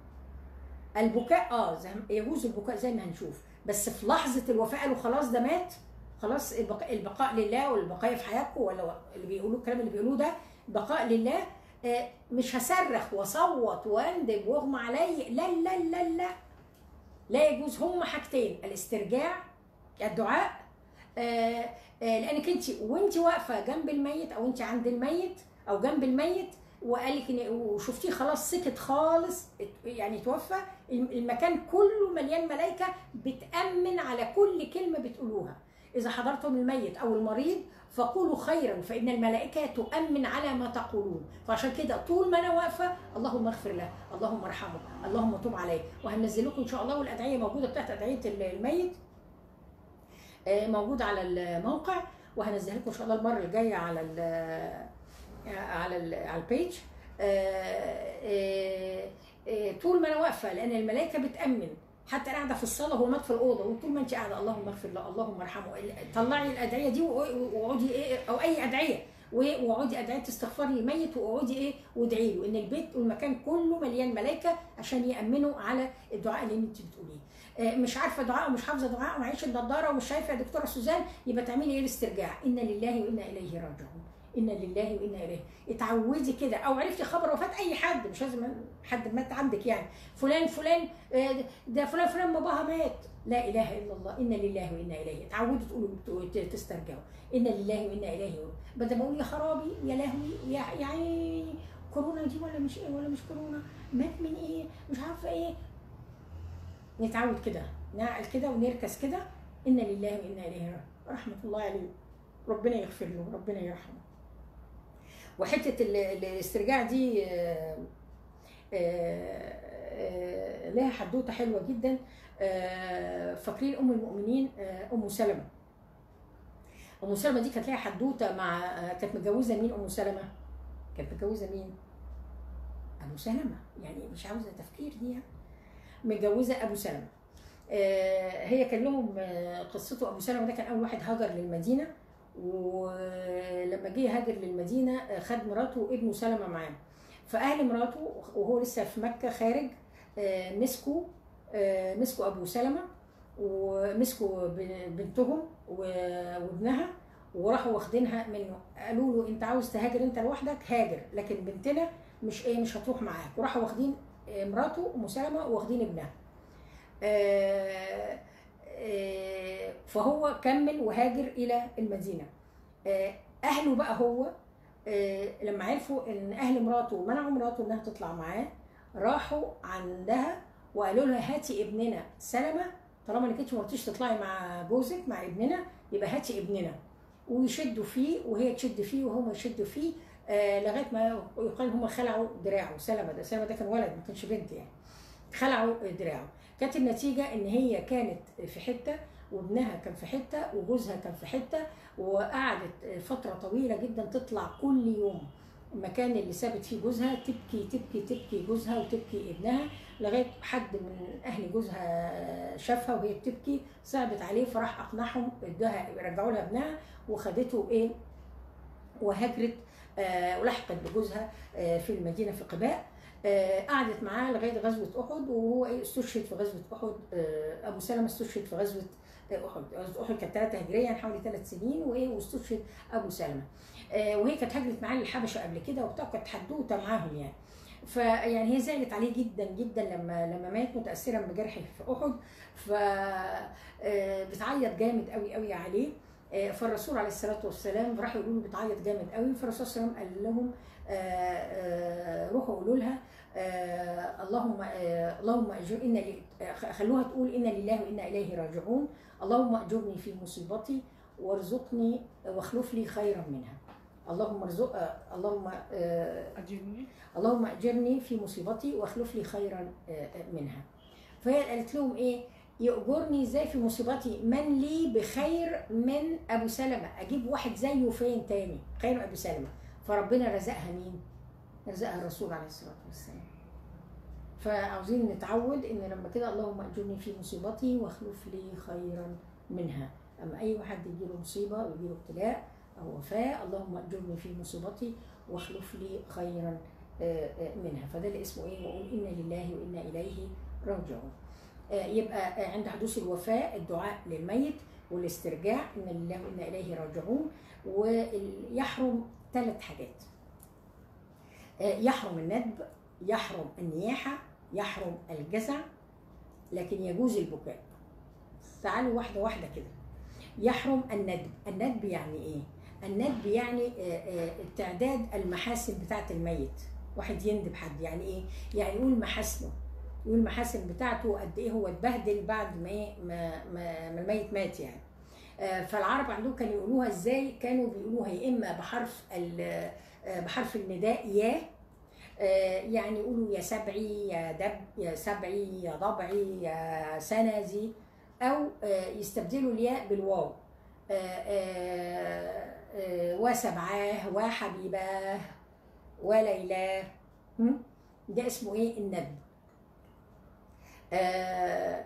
البكاء اه زي يجوز البكاء زي ما هنشوف بس في لحظة الوفاة قالوا خلاص ده مات خلاص البقاء, البقاء لله والبقاء في حياتكم ولا اللي بيقولوا الكلام اللي بيقولوه ده بقاء لله آه، مش هصرخ واصوت واندب واغمى علي لا لا لا لا لا يجوز هما حاجتين الاسترجاع الدعاء آه، آه، لانك انت وانت واقفه جنب الميت او انت عند الميت او جنب الميت وقال لك إن- وشفتيه خلاص سكت خالص ات- يعني توفى الم- المكان كله مليان ملائكه بتامن على كل كلمه بتقولوها اذا حضرتم الميت او المريض فقولوا خيرا فان الملائكه تؤمن على ما تقولون فعشان كده طول ما انا واقفه اللهم اغفر له اللهم ارحمه اللهم تب عليه وهنزل لكم ان شاء الله والادعيه موجوده بتاعت ادعيه الميت آه، موجوده على الموقع وهنزلها لكم ان شاء الله المره الجايه على ال على ال على البيج آه، آه، آه، طول ما انا واقفه لان الملائكه بتامن حتى انا قاعده في الصلاه وهو مات في الاوضه وطول ما انت قاعده اللهم اغفر له اللهم ارحمه طلعي الادعيه دي واقعدي ايه او اي ادعيه و- واقعدي ادعيه استغفار للميت واقعدي ايه وادعي له ان البيت والمكان كله مليان ملائكه عشان يامنوا على الدعاء اللي انت بتقوليه آه، مش عارفه دعاء ومش حافظه دعاء ومعيش النضاره ومش شايفه يا دكتوره سوزان يبقى تعملي ايه الاسترجاع انا لله وانا اليه راجعون انا لله وانا اليه اتعودي كده او عرفتي خبر وفاه اي حد مش لازم حد مات عندك يعني فلان فلان آه، ده فلان فلان باباها مات لا اله الا الله انا لله وانا اليه اتعودوا تقولوا ت- تسترجعوا انا لله وانا اليه بدل ما اقول يا خرابي يا لهوي يا يا عيني كورونا دي ولا مش ايه ولا مش كورونا مات من ايه مش عارفه ايه نتعود كده نعقل كده ونركز كده انا لله وانا اليه راجعون رحمه الله عليه ربنا يغفر له ربنا يرحمه وحته ال- ال- الاسترجاع دي آه، آه، آه، لها حدوته حلوه جدا آه، فاكرين ام المؤمنين آه، ام سلمه ام سلمه دي كانت لها حدوته مع آه، كانت متجوزه مين ام سلمه كانت متجوزه مين ابو سلمه يعني مش عاوزه تفكير دي يعني متجوزه ابو سلمه آه، هي كان لهم آه، قصته ابو سلمه ده كان اول واحد هاجر للمدينه ولما جه هاجر للمدينه آه، خد مراته وابنه سلمه معاه فاهل مراته وهو لسه في مكه خارج آه، مسكوا آه، مسكوا ابو سلمه ومسكوا بن- بنتهم و- وابنها وراحوا واخدينها منه قالوا له انت عاوز تهاجر انت لوحدك هاجر لكن بنتنا مش ايه مش هتروح معاك وراحوا واخدين آه، مراته ام سلمه واخدين ابنها آه، آه، فهو كمل وهاجر الى المدينه آه، اهله بقى هو آه، لما عرفوا ان اهل مراته منعوا مراته انها تطلع معاه راحوا عندها وقالوا لها هاتي ابننا سلمه طالما انك انت ما رضيتيش تطلعي مع جوزك مع ابننا يبقى هاتي ابننا ويشدوا فيه وهي تشد فيه وهم يشدوا فيه آه لغايه ما يقال هم خلعوا دراعه سلمه ده سلمه ده كان ولد ما كانش بنت يعني خلعوا دراعه كانت النتيجه ان هي كانت في حته وابنها كان في حته وجوزها كان في حته وقعدت فتره طويله جدا تطلع كل يوم المكان اللي سابت فيه جوزها تبكي تبكي تبكي جوزها وتبكي ابنها لغايه حد من اهل جوزها شافها وهي بتبكي صعبت عليه فراح اقنعهم اداها رجعوا لها ابنها وخدته ايه وهاجرت آه ولحقت بجوزها آه في المدينه في قباء آه قعدت معاه لغايه غزوه احد وهو ايه استشهد في غزوه احد آه ابو سلمه استشهد في غزوه آه، احد غزوه احد كانت ثلاثه هجريه يعني حوالي ثلاث سنين وايه واستشهد ابو سلمه آه وهي كانت هاجرت معاه للحبشه قبل كده وبتاع كانت حدوته معاهم يعني فيعني هي زعلت عليه جدا جدا لما لما مات متاثرا بجرحه في احد ف آه، بتعيط جامد قوي قوي عليه آه، فالرسول عليه الصلاه والسلام راح يقولوا له بتعيط جامد قوي فالرسول صلى الله عليه وسلم قال لهم آه، آه، روحوا قولوا لها آه، اللهم آه، اللهم اجر ان لي- آه، خلوها تقول ان لله وانا اليه راجعون اللهم اجرني في مصيبتي وارزقني واخلف لي خيرا منها اللهم ارزق آه، اللهم آه، أجرني اللهم اجرني في مصيبتي واخلف لي خيرا آه، آه، منها فهي قالت لهم ايه يأجرني ازاي في مصيبتي من لي بخير من ابو سلمة اجيب واحد زيه فين تاني خير من ابو سلمة فربنا رزقها مين رزقها الرسول عليه الصلاة والسلام فعاوزين نتعود ان لما كده اللهم اجرني في مصيبتي واخلف لي خيرا منها اما اي واحد يجيله مصيبه او يجيله ابتلاء او وفاه اللهم اجرني في مصيبتي واخلف لي خيرا آه، آه، منها فده اللي اسمه ايه وقول انا لله وانا اليه راجعون آه، يبقى آه، عند حدوث الوفاه الدعاء للميت والاسترجاع ان لله وانا اليه راجعون ويحرم ثلاث حاجات آه، يحرم الندب يحرم النياحه يحرم الجزع لكن يجوز البكاء تعالوا واحده واحده كده يحرم الندب الندب يعني ايه الندب يعني آه، آه، تعداد المحاسن بتاعه الميت واحد يندب حد يعني ايه يعني يقول محاسنه يقول المحاسن بتاعته قد ايه هو اتبهدل بعد ما ايه ما, ما, ما الميت مات يعني آه، فالعرب عندهم كانوا يقولوها ازاي كانوا بيقولوها يا اما بحرف ال- آه، بحرف النداء يا آه، يعني يقولوا يا سبعي يا دب يا سبعي يا ضبعي يا سنزي او آه، يستبدلوا الياء بالواو آه، آه، آه، وسبعاه وحبيباه وليلاه هم؟ ده اسمه ايه الندب آه،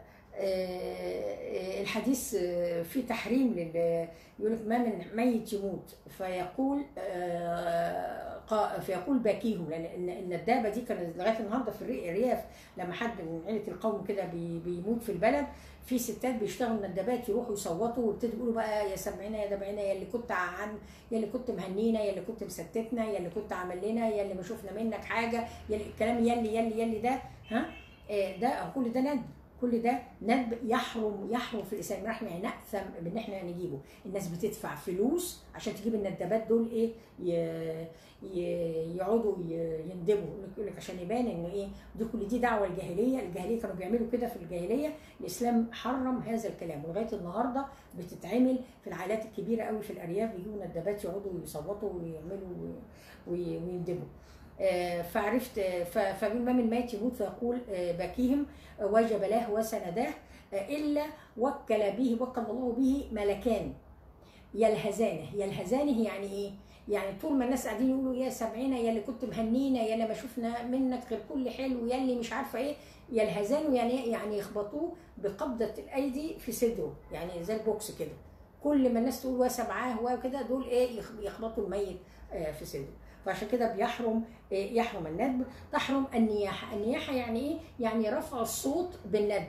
آه، الحديث آه، فيه تحريم لل يقول لك ما من ميت يموت فيقول آه، قا- فيقول باكيهم لان إن- إن الدابه دي كانت لغايه النهارده في الري- الرياف لما حد من عيله القوم كده بي- بيموت في البلد في ستات بيشتغلوا ندبات يروحوا يصوتوا ويبتدوا يقولوا بقى يا سمعنا يا دمعنا يا اللي كنت عن يا اللي كنت مهنينا يا اللي كنت مستتنا يا اللي كنت عامل لنا يا اللي ما شفنا منك حاجه يا اللي الكلام يلي يلي يلي ده ها آه، ده كل ده ندب كل ده ندب يحرم يحرم في الاسلام رحمه يعني نأثم بان احنا نجيبه الناس بتدفع فلوس عشان تجيب الندبات دول ايه ي- ي- يقعدوا ي- يندبوا يقول لك- يقول لك عشان يبان انه ايه دي كل دي دعوه الجاهليه الجاهليه كانوا بيعملوا كده في الجاهليه الاسلام حرم هذا الكلام ولغايه النهارده بتتعمل في العائلات الكبيره قوي في الارياف بيجيبوا ندبات يقعدوا يصوتوا ويعملوا وي- ويندبوا آه، فعرفت آه، ف- فبيقول ما من ميت يموت فيقول آه، باكيهم آه، وجب له وسنداه آه، الا وكل به وكل الله به ملكان يلهزانه يلهزانه يعني ايه؟ يعني طول ما الناس قاعدين يقولوا يا سبعينا يا اللي كنت مهنينا يا اللي ما شفنا منك غير كل حلو يا اللي مش عارفه ايه يلهزانه يعني إيه؟ يعني يخبطوه بقبضه الايدي في صدره يعني زي البوكس كده كل ما الناس تقول وسبعاه وكده دول ايه يخ- يخبطوا الميت آه، في صدره فعشان كده بيحرم إيه؟ يحرم الندب تحرم النياحه النياحه يعني ايه يعني رفع الصوت بالندب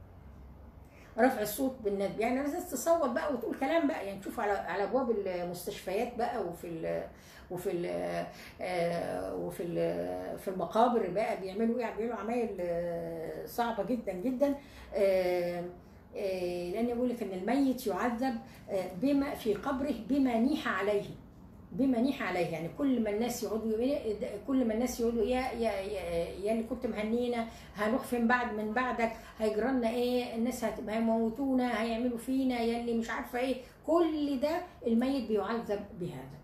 رفع الصوت بالندب يعني الناس تصوت بقى وتقول كلام بقى يعني تشوف على على ابواب المستشفيات بقى وفي ال وفي ال آه، وفي ال في المقابر بقى بيعملوا ايه بيعملوا عمايل آه، صعبه جدا جدا آه، آه، لان يقول لك ان الميت يعذب آه، بما في قبره بما نيح عليه بما نيح عليه يعني كل ما الناس يقعدوا يقولوا- كل ما الناس يقولوا يا يا يا, يا اللي كنت مهنينا هنروح فين بعد من بعدك هيجرى لنا ايه الناس هت- هيموتونا هيعملوا فينا يا اللي مش عارفه ايه كل ده الميت بيعذب بهذا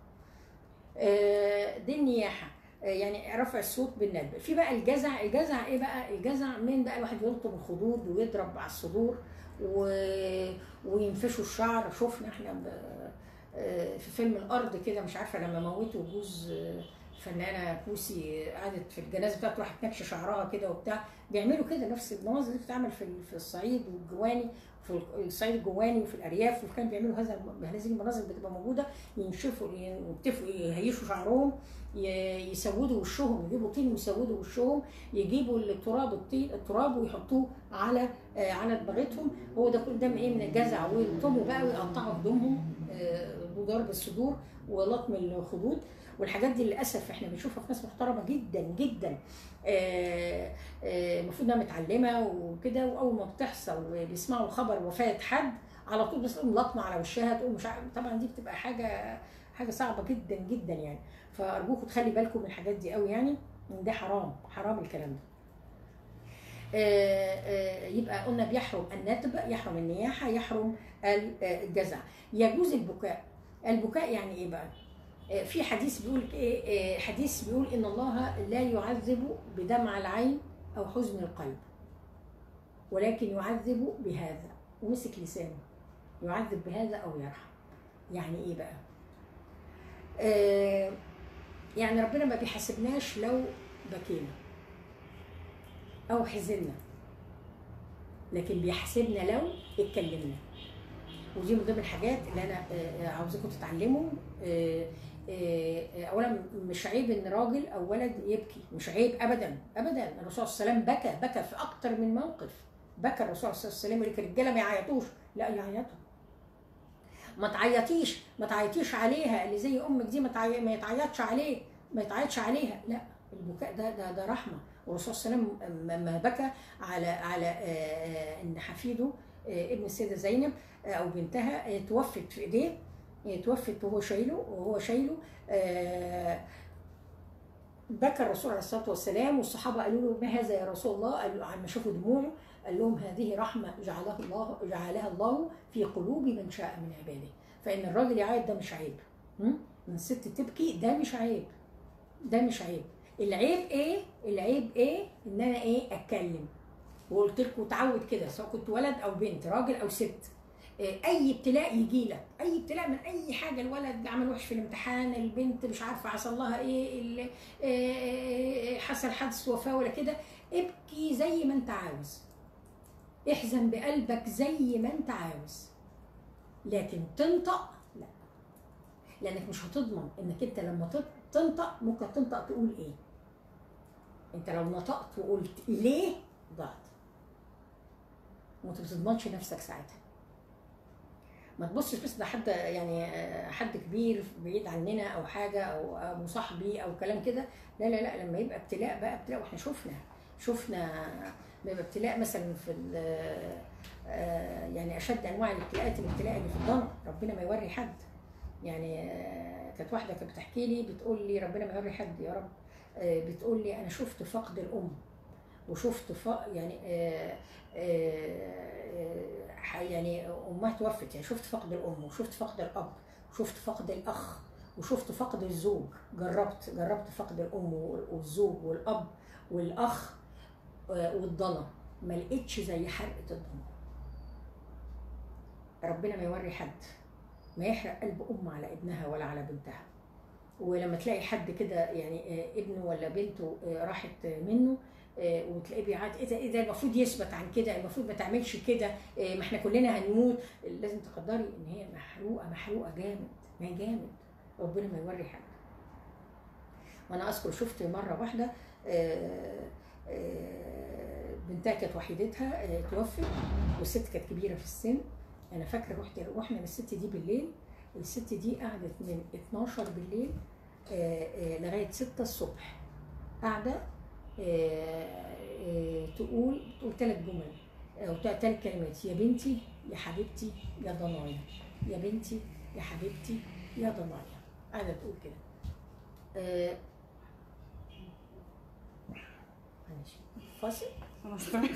آه، دي النياحه آه، يعني رفع الصوت بالندب في بقى الجزع الجزع ايه بقى الجزع من بقى الواحد يلطم الخدود ويضرب على الصدور و... وينفشوا الشعر شفنا احنا ب... آه، في فيلم الارض كده مش عارفه لما موتوا جوز آه، فنانه كوسي قعدت في الجنازه بتاعته راحت نكشه شعرها كده وبتاع بيعملوا كده نفس المناظر دي بتتعمل في في الصعيد والجواني في الصعيد الجواني وفي الارياف وكانوا بيعملوا هذا هذه المناظر بتبقى موجوده ينشفوا ينتفوا يهيشوا شعرهم ي- يسودوا وشهم يجيبوا طين ويسودوا وشهم يجيبوا التراب الطين التراب ويحطوه على آه، على دماغتهم هو ده كل ده من ايه من الجزع ويلطموا بقى ويقطعوا هدومهم آه، ضرب الصدور ولطم الخدود والحاجات دي للاسف احنا بنشوفها في ناس محترمه جدا جدا آه، آه، المفروض انها متعلمه وكده واول ما بتحصل بيسمعوا خبر وفاه حد على طول بس تقوم لطمه على وشها تقوم مش عارف طبعا دي بتبقى حاجه حاجه صعبه جدا جدا يعني فارجوكم تخلي بالكم من الحاجات دي قوي يعني ان ده حرام حرام الكلام ده آه، آه، يبقى قلنا بيحرم الندب يحرم النياحه يحرم ال- آه، الجزع يجوز البكاء البكاء يعني ايه بقى آه، في حديث بيقول ايه آه، حديث بيقول ان الله لا يعذب بدمع العين او حزن القلب ولكن يعذب بهذا ومسك لسانه يعذب بهذا او يرحم يعني ايه بقى آه، يعني ربنا ما بيحاسبناش لو بكينا او حزننا لكن بيحاسبنا لو اتكلمنا ودي من ضمن الحاجات اللي انا آه، آه، عاوزاكم تتعلموا آه، آه، آه، اولا مش عيب ان راجل او ولد يبكي مش عيب ابدا ابدا الرسول صلى الله عليه وسلم بكى بكى في اكتر من موقف بكى الرسول صلى الله عليه وسلم يقول لك الرجاله ما يعيطوش لا يعيطوا ما تعيطيش ما تعيطيش عليها اللي زي امك دي ما تعي... ما يتعيطش عليه ما يتعيطش عليها لا البكاء ده ده ده رحمه والرسول صلى الله عليه وسلم لما بكى على على آه، آه، ان حفيده آه، ابن السيده زينب آه، او بنتها آه، توفت في ايديه آه، توفت وهو شايله وهو شايله آه، بكى الرسول عليه الصلاه والسلام والصحابه قالوا له ما هذا يا رسول الله؟ قالوا عما شافوا دموعه قال لهم هذه رحمه جعلها الله جعلها الله في قلوب من شاء من عباده فان الراجل يعيط ده مش عيب م? ان الست تبكي ده مش عيب ده مش عيب العيب ايه العيب ايه ان انا ايه اتكلم وقلت لكم تعود كده سواء كنت ولد او بنت راجل او ست إيه، اي ابتلاء يجي لك اي ابتلاء من اي حاجه الولد عمل وحش في الامتحان البنت مش عارفه حصل لها ايه ال- إيه، حصل حدث وفاه ولا كده ابكي زي ما انت عاوز احزن بقلبك زي ما انت عاوز لكن تنطق لا لانك مش هتضمن انك انت لما تط- تنطق ممكن تنطق تقول ايه انت لو نطقت وقلت ليه ضعت وانت ما بتضمنش نفسك ساعتها ما تبصش بس ده حد يعني آه، حد كبير بعيد عننا او حاجه او او صاحبي او كلام كده لا لا لا لما يبقى ابتلاء بقى ابتلاء واحنا شفنا شفنا لما يبقى ابتلاء مثلا في ال- آه، يعني اشد انواع الابتلاءات الابتلاء اللي في الضنا ربنا ما يوري حد يعني آه، كانت واحده كانت بتحكي لي بتقول لي ربنا ما يوري حد يا رب آه، بتقول لي انا شفت فقد الام وشفت ف... يعني آه، آه، ح- يعني امها توفت يعني شفت فقد الام وشفت فقد الاب وشفت فقد الاخ وشفت فقد الزوج جربت جربت فقد الام والزوج والاب والاخ آه، والضنا ما لقيتش زي حرقه الضنا ربنا ما يوري حد ما يحرق قلب ام على ابنها ولا على بنتها ولما تلاقي حد كده يعني آه، ابنه ولا بنته آه، راحت منه آه، وتلاقيه بيعيط ايه ده ايه ده المفروض يثبت عن كده المفروض ما تعملش كده آه، ما احنا كلنا هنموت لازم تقدري ان هي محروقه محروقه جامد ما هي جامد ربنا ما يوري حد وانا اذكر شفت مره واحده آه، آه، بنتها كانت وحيدتها آه، توفت والست كانت كبيره في السن انا فاكره رحت رحنا للست دي بالليل الست دي قعدت من 12 بالليل آه، آه، لغايه 6 الصبح قاعده آه، آه، تقول تقول ثلاث جمل او ثلاث كلمات يا بنتي يا حبيبتي يا ضنايا يا بنتي يا حبيبتي يا ضنايا قاعده تقول كده آه، معلش فاصل خلاص تمام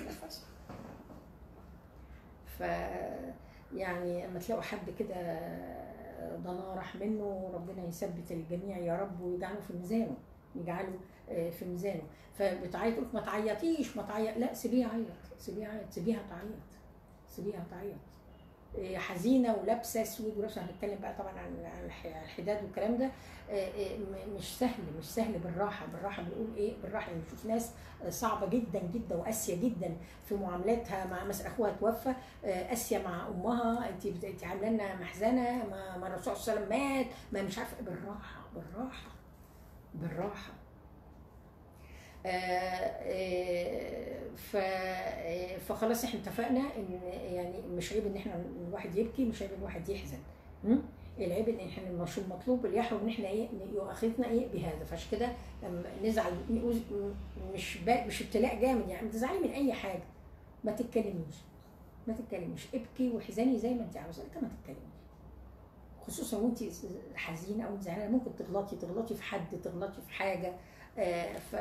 ف يعني اما تلاقوا حد كده ضنا راح منه ربنا يثبت الجميع يا رب ويجعله في ميزانه يجعله آه، في ميزانه فبتعيط تقول ما تعيطيش ما تعيط لا سيبيها عيط سيبيها عيط سيبيها تعيط سيبيها تعيط آه، حزينه ولابسه اسود ولابسه هنتكلم بقى طبعا عن عن الح- الحداد والكلام ده آه، آه، م- مش سهل مش سهل بالراحه بالراحه بنقول ايه بالراحه يعني نشوف ناس آه، صعبه جدا جدا وقاسيه جدا في معاملاتها مع مثلا اخوها توفى آه، قاسيه مع امها انت بت- انت عامله لنا محزنه ما, ما الرسول صلى الله عليه وسلم مات ما مش عارفه بالراحه بالراحه بالراحه آه، آه، ف آه، فخلاص احنا اتفقنا ان يعني مش عيب ان احنا الواحد يبكي مش عيب ان الواحد يحزن م? العيب ان احنا مش المطلوب اللي يحرم ان احنا ايه يؤاخذنا ايه بهذا فعشان كده لما نزعل نقول مش با- مش ابتلاء جامد يعني تزعلي من اي حاجه ما تتكلميش ما تتكلميش ابكي واحزني زي ما انت عاوزه لكن ما تتكلميش خصوصا وانت حزينه او زعلانه ممكن تغلطي تغلطي في حد تغلطي في حاجه آه ف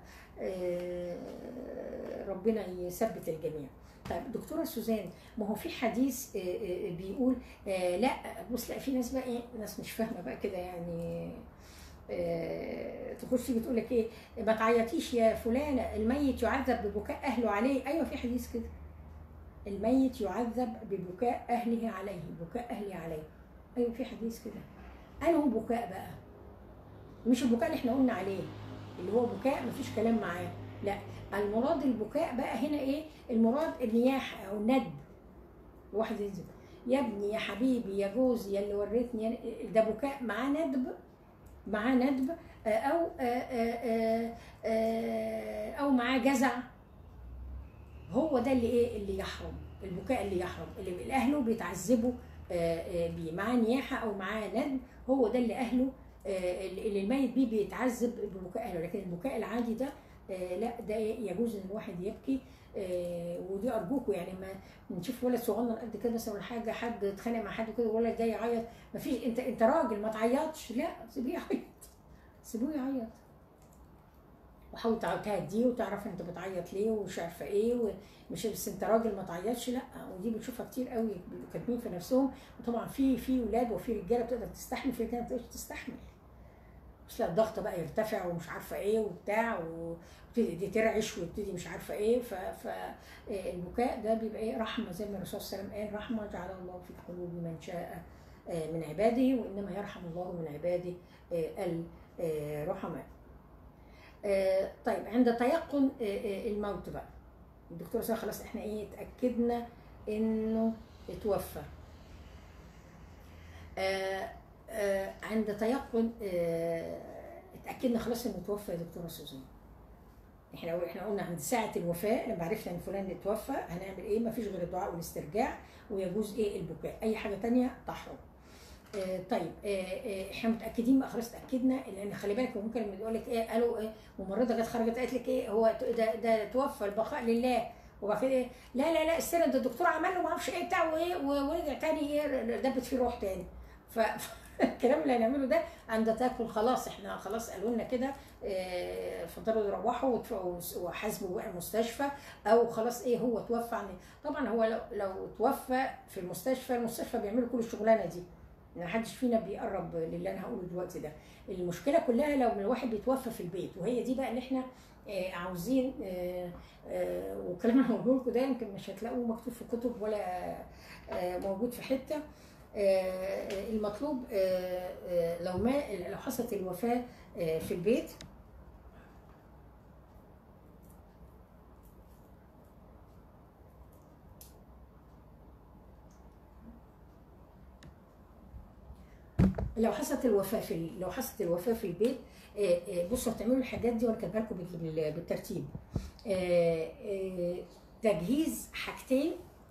آه ربنا يثبت الجميع طيب دكتوره سوزان ما هو في حديث آه، آه، بيقول آه، لا بص لا في ناس بقى ايه ناس مش فاهمه بقى كده يعني آه، تخش تيجي تقول لك ايه ما تعيطيش يا فلانه الميت يعذب ببكاء اهله عليه ايوه في حديث كده الميت يعذب ببكاء اهله عليه بكاء اهله عليه ايوه في حديث كده انه بكاء بقى مش البكاء اللي احنا قلنا عليه اللي هو بكاء مفيش كلام معاه لا المراد البكاء بقى هنا ايه المراد النياحه او الندب واحد ينزل يا ابني يا حبيبي يا جوزي يا اللي وريتني يا- ده بكاء معاه ندب معاه ندب آه، او آه، آه، آه، آه، او معاه جزع هو ده اللي ايه اللي يحرم البكاء اللي يحرم اللي اللي اهله بيتعذبوا آه، آه، بيه معاه نياحه او معاه ندب هو ده اللي اهله آه، اللي الميت بيه بيتعذب ببكاء اهله لكن البكاء العادي ده آه، لا ده يجوز ان الواحد يبكي آه، ودي ارجوكوا يعني ما نشوف ولد صغنن قد كده مثلا ولا حاجه حد اتخانق مع حد كده والولد جاي يعيط ما فيش انت انت راجل ما تعيطش لا سيبيه يعيط سيبوه يعيط وحاول تع- تهديه وتعرف انت بتعيط ليه ومش عارفه ايه ومش بس انت راجل ما تعيطش لا ودي بنشوفها كتير قوي بيبقوا كاتبين في نفسهم وطبعا في في ولاد وفي رجاله بتقدر تستحمل في رجاله ما بتقدرش تستحمل بس لا الضغط بقى يرتفع ومش عارفه ايه وبتاع وتبتدي ترعش وتبتدي مش عارفه ايه ف فالبكاء ده بيبقى ايه رحمه زي ما الرسول صلى الله عليه وسلم قال رحمه جعل الله في قلوب من شاء آه، من عباده وانما يرحم الله من عباده آه، الرحماء. آه، طيب عند تيقن آه، آه، الموت بقى الدكتور سأل خلاص احنا ايه اتاكدنا انه اتوفى آه، آه، عند تيقن آه، اتاكدنا خلاص انه اتوفى يا دكتوره سوزان احنا احنا قلنا عند ساعه الوفاه لما عرفنا ان فلان اتوفى هنعمل ايه مفيش غير الدعاء والاسترجاع ويجوز ايه البكاء اي حاجه تانية تحرم آه، طيب آه، آه، احنا متاكدين بقى خلاص اتاكدنا لان خلي بالك هو ممكن لما يقول لك ايه قالوا ايه ممرضه جت خرجت قالت لك ايه هو ده ده توفى البقاء لله وبعد كده ايه لا لا لا استنى ده الدكتور عمل له ما اعرفش ايه بتاع وايه و- ورجع تاني ايه دبت فيه روح تاني ف الكلام اللي هنعمله ده عند تاكل خلاص احنا خلاص قالوا لنا كده آه، فضلوا يروحوا وتف- وحاسبوا بقى المستشفى او خلاص ايه هو توفى عن طبعا هو لو لو توفى في المستشفى المستشفى بيعملوا كل الشغلانه دي ما حدش فينا بيقرب للي انا هقوله دلوقتي ده المشكله كلها لو الواحد بيتوفى في البيت وهي دي بقى اللي احنا آه، عاوزين آه، آه، والكلام اللي هقوله لكم ده يمكن مش هتلاقوه مكتوب في كتب ولا آه، موجود في حته آه، المطلوب آه، آه، لو ما لو حصلت الوفاه آه، في البيت لو حصلت الوفاه في ال- لو حصلت الوفاه في البيت آه، آه، بصوا هتعملوا الحاجات دي وانا كاتبها لكم بال- بال- بالترتيب آه، آه، تجهيز حاجتين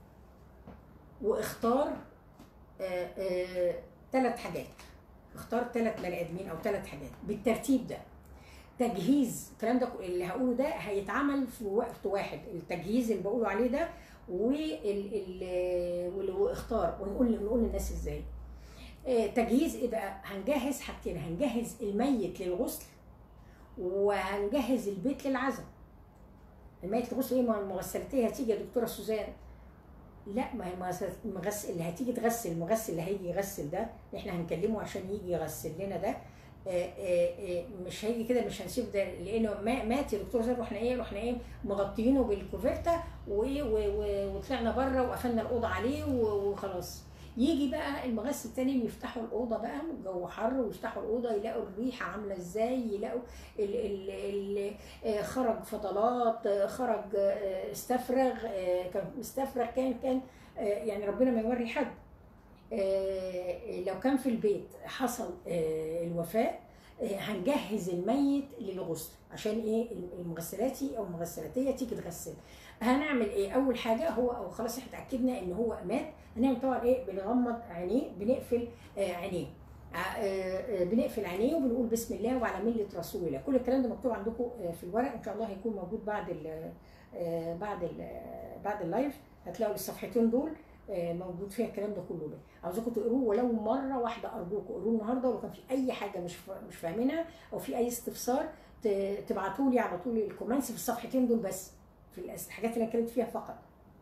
واختار ثلاث حاجات اختار ثلاث بني ادمين او ثلاث حاجات بالترتيب ده تجهيز الكلام ده اللي هقوله ده هيتعمل في وقت واحد التجهيز اللي بقوله عليه ده وال ال- واللي هو اختار ونقول نقول للناس ازاي آه، تجهيز ايه بقى هنجهز حاجتين هنجهز الميت للغسل وهنجهز البيت للعزاء الميت للغسل ايه ما المغسلات ايه هتيجي يا دكتوره سوزان لا ما هي المغسل- المغسل اللي هتيجي تغسل المغسل اللي هيجي يغسل ده احنا هنكلمه عشان يجي يغسل لنا ده آه، آه، آه، مش هيجي كده مش هنسيب ده لانه ما- مات يا دكتور زين رحنا ايه رحنا ايه مغطيينه بالكوفرته وايه و- و- وطلعنا بره وقفلنا الاوضه عليه و- وخلاص يجي بقى المغسل التاني يفتحوا الاوضه بقى الجو حر ويفتحوا الاوضه يلاقوا الريحه عامله ازاي يلاقوا ال ال ال آه، خرج فضلات آه، خرج آه، استفرغ آه، كان مستفرغ كان كان آه، يعني ربنا ما يوري حد آه، لو كان في البيت حصل آه، الوفاه آه، هنجهز الميت للغسل عشان ايه المغسلاتي او المغسلاتيه تيجي تغسل هنعمل ايه اول حاجه هو او خلاص احنا اتاكدنا ان هو مات هنعمل طبعا ايه بنغمض عينيه بنقفل آه، عينيه ع- آه، آه، بنقفل عينيه وبنقول بسم الله وعلى مله رسول الله كل الكلام ده مكتوب عندكم آه، في الورق ان شاء الله هيكون موجود بعد ال آه، بعد ال آه، بعد اللايف هتلاقوا الصفحتين دول آه، موجود فيها الكلام ده كله ده عاوزاكم تقروه ولو مره واحده ارجوكم قروه النهارده ولو كان في اي حاجه مش فا- مش فاهمينها او في اي استفسار تبعتوا لي على طول الكومنتس في الصفحتين دول بس في الأس- الحاجات اللي انا اتكلمت فيها فقط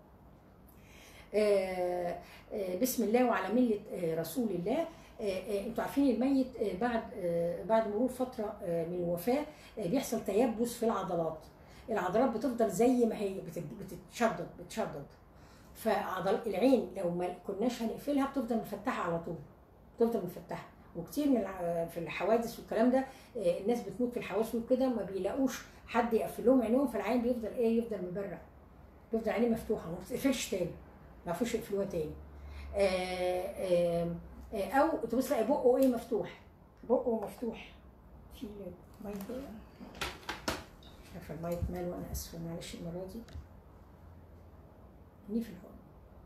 آه، آه، بسم الله وعلى مله آه، رسول الله آه، آه، انتوا عارفين الميت آه، بعد آه، بعد مرور فتره آه، من الوفاه آه، بيحصل تيبس في العضلات العضلات بتفضل زي ما هي بتت- بتتشدد بتشدد فعضل العين لو ما كناش هنقفلها بتفضل مفتحه على طول بتفضل مفتحه وكتير من الع- في الحوادث والكلام ده آه، الناس بتموت في الحوادث وكده ما بيلاقوش حد يقفل لهم عينيهم فالعين بيفضل ايه يفضل مبرق بيفضل عينيه مفتوحه وما بتقفلش تاني ما يعرفوش يقفلوها تاني آه، آه، آه، او تبص تلاقي بقه ايه مفتوح بقه مفتوح في مايك مش عارفه المايك ماله انا اسفه معلش المره دي اني في الحوض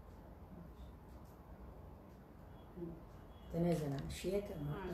تنازل عن الشياكه النهارده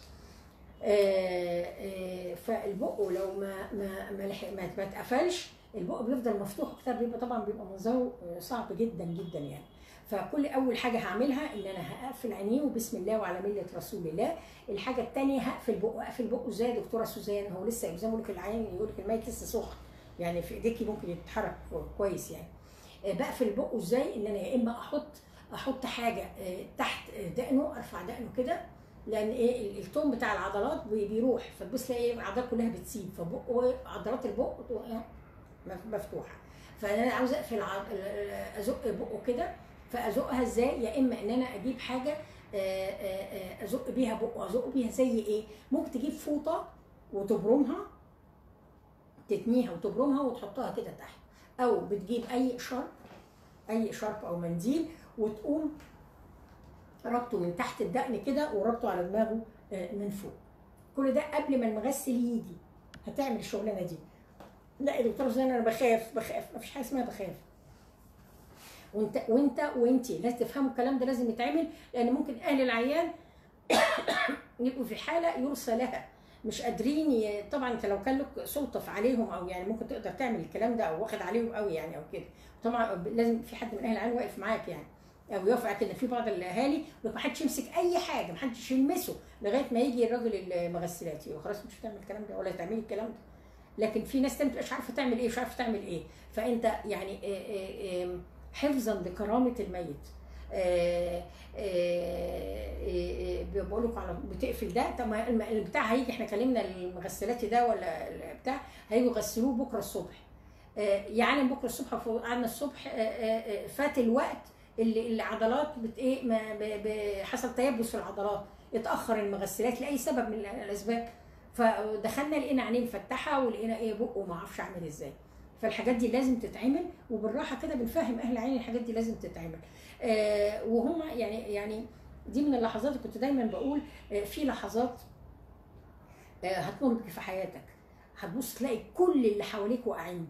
آه، آه، فالبق لو ما ما ما لحق- ما ما اتقفلش البق بيفضل مفتوح وكده بيبقى طبعا بيبقى منظره آه، صعب جدا جدا يعني فكل اول حاجه هعملها ان انا هقفل عينيه وبسم الله وعلى مله رسول الله الحاجه الثانيه هقفل بقه اقفل بقه ازاي يا دكتوره سوزان هو لسه زي ما بقول لك العين يقول لك الميت لسه سخن يعني في ايديكي ممكن يتحرك كويس يعني آه، بقفل بقه ازاي ان انا يا اما احط احط حاجه آه، تحت آه، دقنه ارفع دقنه كده لان ايه ال- التون بتاع العضلات بي- بيروح فتبص تلاقي ايه العضلات كلها بتسيب فبقه عضلات البق تبقى مف- مفتوحه فانا عاوزه اقفل ع- ازق بقه كده فازقها ازاي يا اما ان انا اجيب حاجه آه، آه، آه، ازق بيها بقه ازق بيها زي ايه ممكن تجيب فوطه وتبرمها تتنيها وتبرمها وتحطها كده تحت او بتجيب اي شرب اي شرب او منديل وتقوم ربطه من تحت الدقن كده وربطه على دماغه آه، من فوق كل ده قبل ما المغسل يجي هتعمل الشغلانه دي لا يا دكتور زين انا بخاف بخاف مفيش حاجه اسمها بخاف وانت وانت وانتي لازم تفهموا الكلام ده لازم يتعمل لان ممكن اهل العيان يبقوا في حاله يرثى لها مش قادرين ي... طبعا انت لو كان لك سلطه في عليهم او يعني ممكن تقدر تعمل الكلام ده او واخد عليهم قوي يعني او كده طبعا لازم في حد من اهل العيان واقف معاك يعني او يقف معاك كده في بعض الاهالي يقول لك ما حدش يمسك اي حاجه ما حدش يلمسه لغايه ما يجي الراجل المغسلات يقول خلاص مش هتعمل الكلام ده ولا تعملي الكلام ده لكن في ناس تانية مش عارفه تعمل ايه مش عارفه تعمل ايه فانت يعني آه، آه، آه، حفظا لكرامه الميت آه، آه، آه، آه، بقول لكم على بتقفل ده طب ما الم- البتاع هيجي احنا كلمنا المغسلات ده ولا البتاع هيجوا يغسلوه بكره الصبح آه، يعني بكره الصبح فوق- قعدنا الصبح آه، آه، آه، فات الوقت اللي العضلات بت ايه ما ب- ب- حصل تيبس في العضلات اتاخر المغسلات لاي سبب من الاسباب فدخلنا لقينا عينيه مفتحه ولقينا ايه بقه ما اعرفش اعمل ازاي فالحاجات دي لازم تتعمل وبالراحه كده بنفهم اهل العين الحاجات دي لازم تتعمل آه وهم يعني يعني دي من اللحظات اللي كنت دايما بقول آه في لحظات آه هتمر بك في حياتك هتبص تلاقي كل اللي حواليك واقعين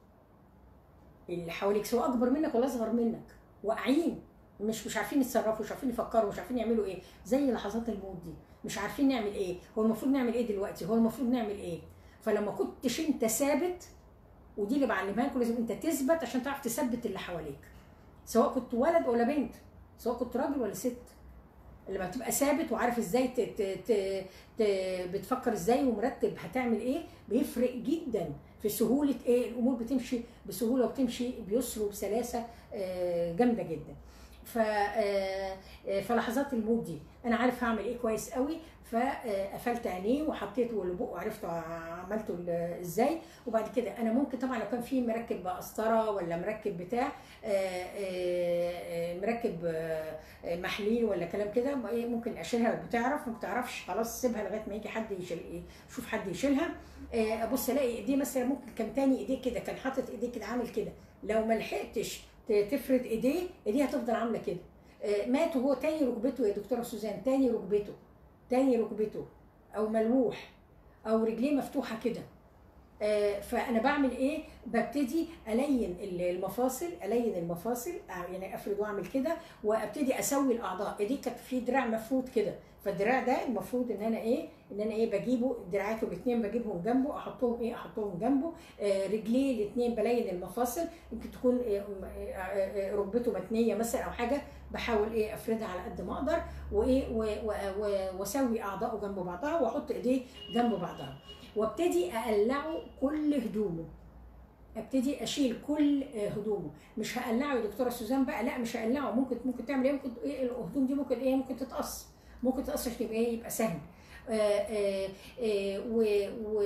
اللي حواليك سواء اكبر منك ولا اصغر منك واقعين مش مش عارفين يتصرفوا مش عارفين يفكروا مش عارفين يعملوا ايه زي لحظات الموت دي مش عارفين نعمل ايه هو المفروض نعمل ايه دلوقتي هو المفروض نعمل ايه فلما كنتش انت ثابت ودي اللي بعلمها لكم لازم انت تثبت عشان تعرف تثبت اللي حواليك سواء كنت ولد ولا بنت سواء كنت راجل ولا ست لما تبقى ثابت وعارف ازاي ت... ت... ت... ت... بتفكر ازاي ومرتب هتعمل ايه بيفرق جدا في سهوله ايه الامور بتمشي بسهوله وبتمشي بيسر وبسلاسه آه، جامده جدا ف آه، آه، فلحظات الموت دي انا عارف هعمل ايه كويس قوي فقفلت عينيه وحطيته لبقه عرفته عملته ال- ازاي وبعد كده انا ممكن طبعا لو كان في مركب قسطره ولا مركب بتاع آه، آه، آه، مركب آه، آه، محليل ولا كلام كده إيه، ممكن اشيلها بتعرف ما بتعرفش خلاص سيبها لغايه ما يجي حد يشيل شوف حد يشيلها آه، ابص الاقي ايديه مثلا ممكن كان تاني ايديه كده كان حاطط ايديه كده عامل كده لو ما لحقتش ت- تفرد ايديه ايديه هتفضل عامله كده آه، مات وهو تاني ركبته يا دكتوره سوزان تاني ركبته تاني ركبته او ملوح او رجليه مفتوحه كده آه، فانا بعمل ايه ببتدي الين المفاصل الين المفاصل آه، يعني افرد واعمل كده وابتدي اسوي الاعضاء دي كانت في دراع مفروض كده فالدراع ده المفروض ان انا ايه ان انا ايه بجيبه دراعاته الاثنين بجيبهم جنبه احطهم ايه احطهم جنبه آه رجليه الاثنين بلين المفاصل يمكن تكون آه آه آه ركبته متنيه مثلا او حاجه بحاول ايه افردها على قد ما اقدر وايه و- و- و- واسوي اعضائه جنب بعضها واحط ايديه جنب بعضها وابتدي اقلعه كل هدومه ابتدي اشيل كل آه، هدومه مش هقلعه يا دكتوره سوزان بقى لا مش هقلعه ممكن ممكن تعمل ايه ممكن ايه الهدوم دي ممكن ايه ممكن تتقص ممكن تتقص عشان يبقى ايه يبقى سهل آه، آه، آه، و و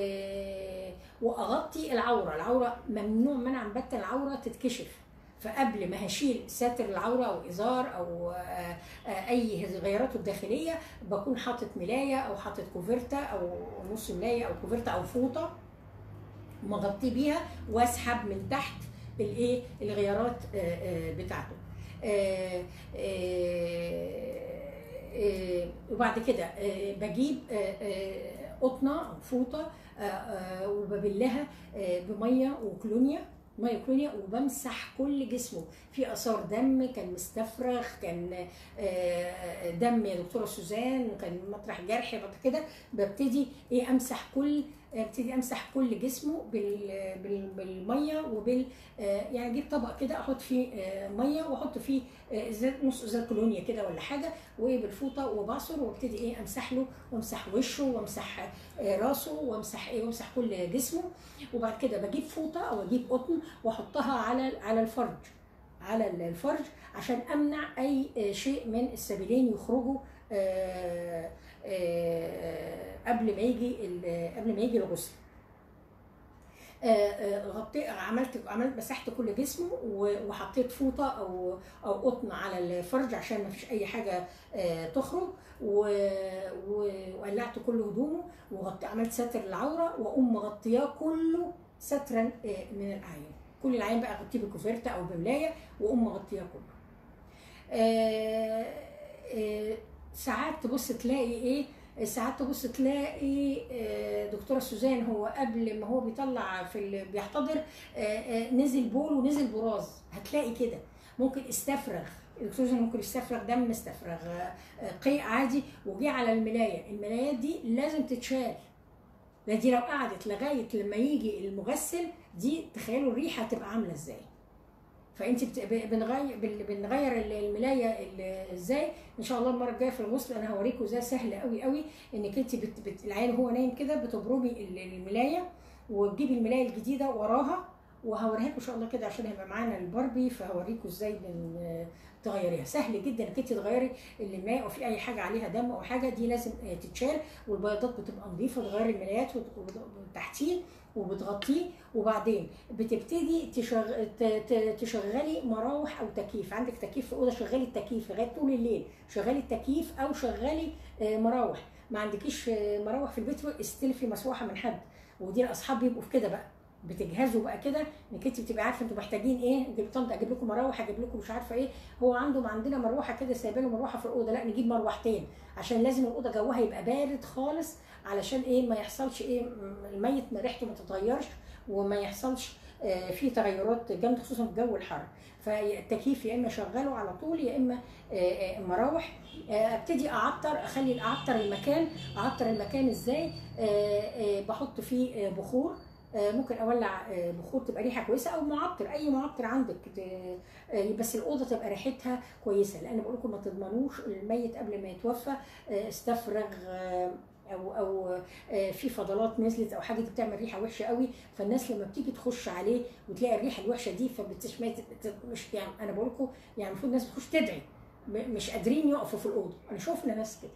واغطي العوره العوره ممنوع منعا باتا العوره تتكشف فقبل ما هشيل ساتر العوره او ازار او آه، آه، اي غيراته الداخليه بكون حاطط ملايه او حاطط كوفرتا او نص ملايه او كوفرتا او فوطه مغطي بيها واسحب من تحت الايه الغيارات آه، آه، بتاعته آه، آه، آه، وبعد كده آه، بجيب آه، آه، قطنه او فوطه آه، آه، وببلها آه، بميه وكلونيا ميه وكلونيا وبمسح كل جسمه في اثار دم كان مستفرغ كان آه، دم يا دكتوره سوزان كان مطرح جرح بعد كده ببتدي ايه امسح كل ابتدي امسح كل جسمه بال- بال- بالميه وبال آه، يعني اجيب طبق كده احط فيه آه، ميه واحط فيه آه، ازازه نص ازازه كولونيا كده ولا حاجه وايه بالفوطه وبعصر وابتدي ايه امسح له وامسح وشه وامسح آه، راسه وامسح ايه وامسح كل جسمه وبعد كده بجيب فوطه او اجيب قطن واحطها على على الفرج على الفرج عشان امنع اي آه، شيء من السبيلين يخرجوا آه، آه، قبل ما يجي ال- قبل ما يجي الغسل آه، آه، غطيت عملت عملت مسحت كل جسمه و- وحطيت فوطه او او قطن على الفرج عشان ما فيش اي حاجه آه، تخرج و- و- وقلعت كل هدومه وغطي عملت ستر العوره واقوم مغطياه كله سترا آه، من الاعين كل العين بقى اغطيه بكوفرته او بملايه واقوم مغطياه كله آه، آه، ساعات تبص تلاقي ايه ساعات تبص تلاقي آه، دكتوره سوزان هو قبل ما هو بيطلع في ال- بيحتضر آه، آه، نزل بول ونزل براز هتلاقي كده ممكن استفرغ الدكتور سوزان ممكن يستفرغ دم استفرغ آه، آه، قيء عادي وجي على الملايه الملايات دي لازم تتشال ده دي لو قعدت لغايه لما يجي المغسل دي تخيلوا الريحه هتبقى عامله ازاي فانت بت... ب- بنغير بن- بنغير ال- الملايه ال- ازاي ان شاء الله المره الجايه في الغسل انا هوريكم ازاي سهل قوي قوي انك انت بت... بت... العين هو نايم كده بتبرمي ال- الملايه وتجيبي الملايه الجديده وراها وهوريها لكم ان شاء الله كده عشان هيبقى معانا الباربي فهوريكم ازاي بن... تغيريها سهل جدا انك انت تغيري الملايه او في اي حاجه عليها دم او حاجه دي لازم آه، تتشال والبياضات بتبقى نظيفه تغيري الملايات وت- وت- تحتيه وبتغطيه وبعدين بتبتدي تشغ... ت- ت- تشغلي مراوح او تكييف عندك تكييف في الاوضه شغلي التكييف لغايه طول الليل شغلي التكييف او شغلي آه، مراوح ما عندكيش آه، مراوح في البيت استلفي مسروحه من حد ودي الاصحاب بيبقوا في كده بقى بتجهزوا بقى كده انك انت بتبقى عارفه انتوا محتاجين ايه اجيب طنط اجيب لكم مراوح اجيب لكم مش عارفه ايه هو عنده ما عندنا مروحه كده سايبه له مروحه في الاوضه لا نجيب مروحتين عشان لازم الاوضه جوها يبقى بارد خالص علشان ايه ما يحصلش ايه م- الميت ما ريحته ما تتغيرش وما يحصلش آه، في تغيرات جامده خصوصا في الجو الحر فالتكييف يا اما شغله على طول يا اما آه، آه، مراوح آه، ابتدي اعطر اخلي اعطر المكان اعطر المكان ازاي آه، آه، بحط فيه آه، بخور آه، ممكن اولع آه، بخور تبقى ريحه كويسه او معطر اي معطر عندك ت- آه، بس الاوضه تبقى ريحتها كويسه لان بقول لكم ما تضمنوش الميت قبل ما يتوفى آه، استفرغ آه، او او آه، في فضلات نزلت او حاجه دي بتعمل ريحه وحشه قوي فالناس لما بتيجي تخش عليه وتلاقي الريحه الوحشه دي فبتش ما تت- مش يعني انا بقول لكم يعني المفروض الناس بتخش تدعي م- مش قادرين يقفوا في الاوضه انا شفنا ناس كده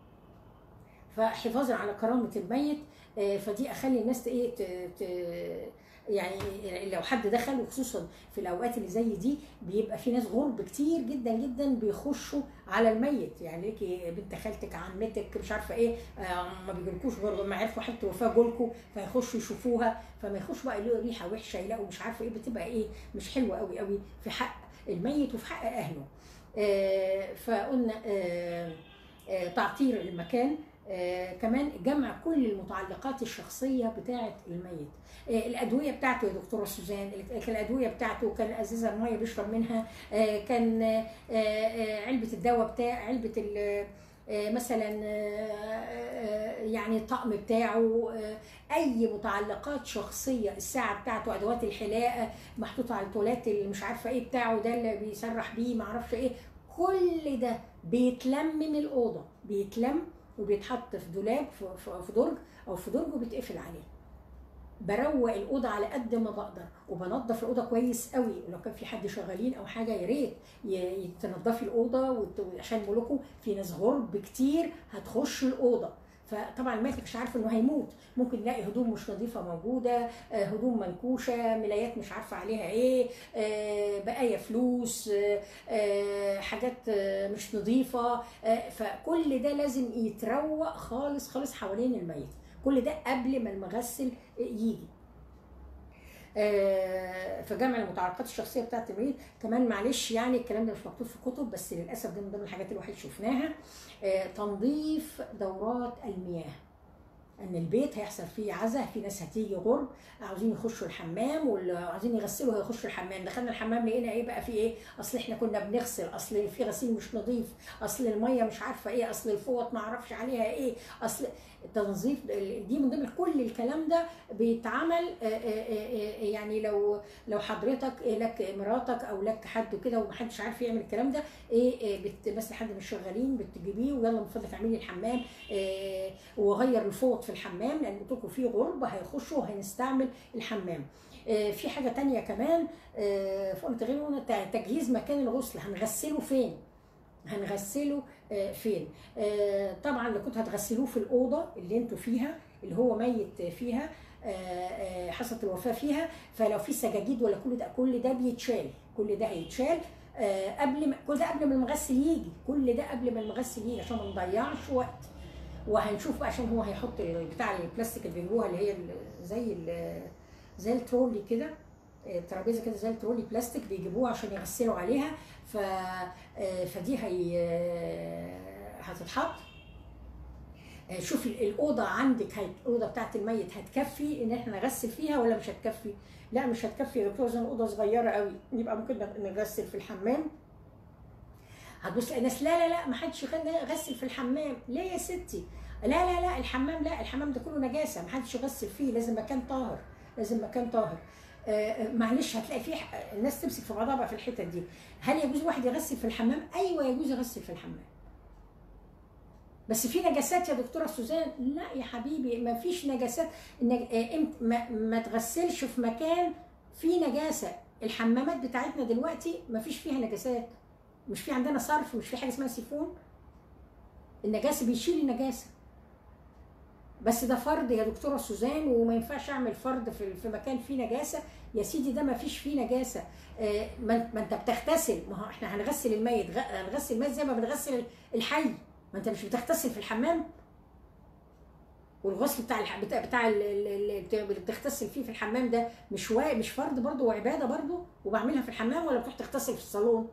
فحفاظا على كرامه الميت آه، فدي اخلي الناس ت- ايه ت- ت- يعني لو حد دخل وخصوصا في الاوقات اللي زي دي بيبقى في ناس غرب كتير جدا جدا بيخشوا على الميت يعني ليكي بنت خالتك عمتك مش عارفه ايه آه، ما بيجيلكوش غير لما يعرفوا حاله الوفاه جولكوا فيخشوا يشوفوها فما يخشوا بقى يلاقوا ريحه وحشه يلاقوا مش عارفه ايه بتبقى ايه مش حلوه قوي قوي في حق الميت وفي حق اهله آه، فقلنا آه، آه، تعطير المكان آه كمان جمع كل المتعلقات الشخصيه بتاعه الميت آه الادويه بتاعته يا دكتوره سوزان كان الادويه بتاعته كان ازازه الميه بيشرب منها آه كان آه آه علبه الدواء بتاع علبه ال- آه، مثلا آه، آه، يعني الطقم بتاعه آه، اي متعلقات شخصيه الساعه بتاعته ادوات الحلاقه محطوطه على التولات اللي مش عارفه ايه بتاعه ده اللي بيسرح بيه معرفش ايه كل ده بيتلم من الاوضه بيتلم وبيتحط في دولاب في- في في درج او في درج وبيتقفل عليه بروق الاوضه على قد ما بقدر وبنظف الاوضه كويس قوي ولو كان في حد شغالين او حاجه يا ريت ي- تنضفي الاوضه وت- عشان بقول لكم في ناس غرب كتير هتخش الاوضه فطبعا الميت مش عارف انه هيموت ممكن نلاقي هدوم مش نظيفه موجوده آه، هدوم منكوشه ملايات مش عارفه عليها ايه آه، بقايا فلوس آه، آه، حاجات آه، مش نظيفه آه، فكل ده لازم يتروق خالص خالص حوالين الميت كل ده قبل ما المغسل يجي آه، فجمع المتعلقات الشخصيه بتاعت المريض كمان معلش يعني الكلام ده مش مكتوب في كتب بس للاسف ده من ضمن الحاجات اللي الواحد شفناها آه، تنظيف دورات المياه ان البيت هيحصل فيه عزا في ناس هتيجي غرب عاوزين يخشوا الحمام واللي عاوزين يغسلوا هيخشوا الحمام دخلنا الحمام لقينا ايه بقى في ايه اصل احنا كنا بنغسل اصل في غسيل مش نظيف اصل الميه مش عارفه ايه اصل الفوط ما اعرفش عليها ايه اصل التنظيف دي من ضمن كل الكلام ده بيتعمل آه، آه، آه، يعني لو لو حضرتك لك مراتك او لك حد كده ومحدش عارف يعمل الكلام ده ايه إيه، بت مثلا حد من الشغالين بتجيبيه ويلا من فضلك اعملي الحمام إيه، وغير الفوط في الحمام لان قلت لكم في غربه هيخشوا وهنستعمل الحمام إيه، في حاجه تانية كمان إيه، فقلت غير هنا ت- تجهيز مكان الغسل هنغسله فين هنغسله آه، فين آه، طبعا لو كنتوا هتغسلوه في الاوضه اللي انتوا فيها اللي هو ميت فيها آه، آه، حصلت الوفاه فيها فلو في سجاجيد ولا كل ده كل ده بيتشال كل ده هيتشال آه، قبل ما كل ده قبل ما المغسل يجي كل ده قبل ما المغسل يجي عشان ما نضيعش وقت وهنشوف بقى عشان هو هيحط ال- بتاع البلاستيك اللي بيجيبوها اللي هي ال- زي ال- زي الترولي كده آه، ترابيزه كده زي الترولي بلاستيك بيجيبوها عشان يغسلوا عليها ف آه، فدي هي آه، هتتحط آه، شوف ال- الاوضه عندك هي الاوضه بتاعت الميت هتكفي ان احنا نغسل فيها ولا مش هتكفي لا مش هتكفي يا دكتور زي الاوضه صغيره قوي يبقى ممكن نغسل في الحمام هتبص تلاقي ناس لا لا لا ما حدش يغسل في الحمام ليه يا ستي لا لا لا الحمام لا الحمام ده كله نجاسه ما حدش يغسل فيه لازم مكان طاهر لازم مكان طاهر آه، معلش هتلاقي فيه ح- الناس تمسك في بعضها بقى في الحته دي هل يجوز واحد يغسل في الحمام ايوه يجوز يغسل في الحمام بس في نجاسات يا دكتوره سوزان لا يا حبيبي ما فيش نجاسات النج- آه، إمت- ما, ما تغسلش في مكان فيه نجاسه الحمامات بتاعتنا دلوقتي ما فيش فيها نجاسات مش في عندنا صرف مش في حاجه اسمها سيفون النجاسه بيشيل النجاسه بس ده فرض يا دكتوره سوزان وما ينفعش اعمل فرض في في مكان فيه نجاسه يا سيدي ده ما فيش فيه نجاسه آه، ما ما انت بتغتسل ما هو احنا هنغسل الميت غ- هنغسل الميت زي ما بنغسل الحي ما انت مش بتغتسل في الحمام والغسل بتاع الح... بتاع, بتاع ال- ال- ال- بت- اللي بتغتسل فيه في الحمام ده مش وا... مش فرض برضه وعباده برضه وبعملها في الحمام ولا بتروح تغتسل في الصالون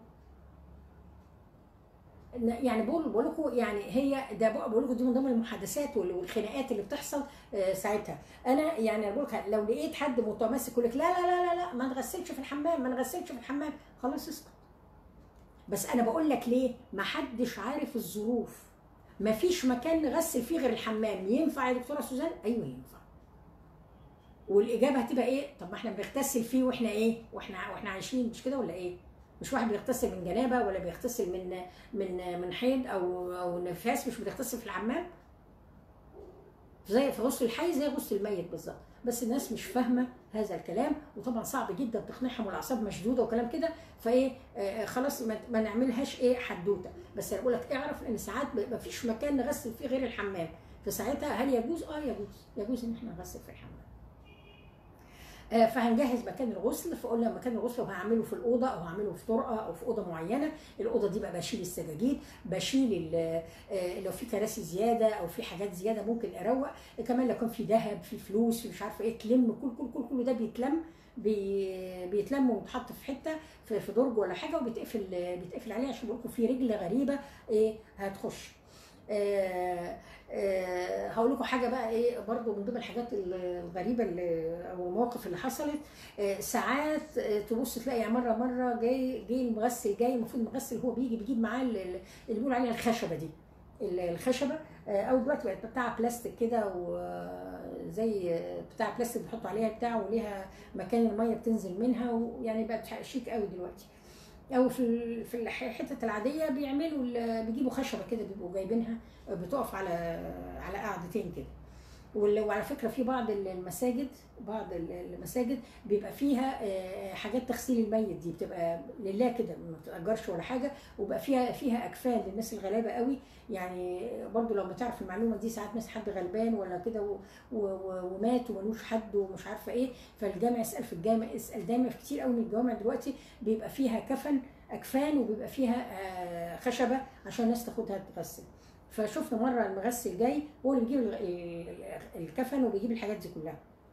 يعني بقول بقول لكم يعني هي ده بقى بقول لكم دي من ضمن المحادثات وال- والخناقات اللي بتحصل آه، ساعتها انا يعني أنا بقول لك لو لقيت حد متمسك يقول لك لا لا لا لا لا ما نغسلش في الحمام ما نغسلش في الحمام خلاص اسكت بس انا بقول لك ليه ما حدش عارف الظروف ما فيش مكان نغسل فيه غير الحمام ينفع يا دكتوره سوزان ايوه ينفع والاجابه هتبقى ايه طب ما احنا بنغتسل فيه واحنا ايه واحنا واحنا عايشين مش كده ولا ايه مش واحد بيغتسل من جنابه ولا بيغتسل من من من حيض او او نفاس مش بتغتسل في الحمام زي في غسل الحي زي غسل الميت بالظبط بس الناس مش فاهمه هذا الكلام وطبعا صعب جدا تقنعهم والاعصاب مشدوده وكلام كده فايه آه خلاص ما, ما نعملهاش ايه حدوته بس انا بقول لك اعرف ان ساعات ما فيش مكان نغسل فيه غير الحمام فساعتها هل يجوز اه يجوز يجوز ان احنا نغسل في الحمام آه، فهنجهز مكان الغسل فقلنا مكان الغسل وهعمله في الاوضه او هعمله في طرقه او في اوضه معينه الاوضه دي بقى بشيل السجاجيد بشيل ال- آه، لو في كراسي زياده او في حاجات زياده ممكن اروق كمان لو كان في ذهب في فلوس في مش عارفه ايه تلم كل كل كل كل ده بيتلم بي بيتلم وبيتحط في حته في, في درج ولا حاجه وبيتقفل بيتقفل عليه عشان بقول لكم في رجل غريبه ايه هتخش آه آه، هقول لكم حاجه بقى ايه برضو من ضمن الحاجات الغريبه اللي او المواقف اللي حصلت آه، ساعات آه، تبص تلاقي يعني مره مره جاي جاي المغسل جاي المفروض المغسل هو بيجي بيجيب معاه ال- ال- اللي بيقولوا عليها الخشبه دي ال- الخشبه آه، او دلوقتي بقت بتاع بلاستيك كده وزي آه، بتاع بلاستيك بيحطوا عليها بتاع وليها مكان الميه بتنزل منها ويعني بقت شيك قوي دلوقتي او في ال- في الحتت العاديه بيعملوا ال- بيجيبوا خشبه كده بيبقوا جايبينها بتقف على على قاعدتين كده وال- وعلى فكره في بعض المساجد بعض المساجد بيبقى فيها آه، حاجات تغسيل الميت دي بتبقى لله كده ما بتتاجرش ولا حاجه وبقى فيها فيها اكفان للناس الغلابه قوي يعني برضو لو بتعرف المعلومه دي ساعات مثلا حد غلبان ولا كده و- و- و- ومات وملوش حد ومش عارفه ايه فالجامع يسال في الجامع اسال دايما في كتير قوي من الجوامع دلوقتي بيبقى فيها كفن اكفان وبيبقى فيها آه، خشبه عشان الناس تاخدها تغسل فشفنا مره المغسل جاي هو اللي بيجيب ال- ال- الكفن وبيجيب الحاجات دي كلها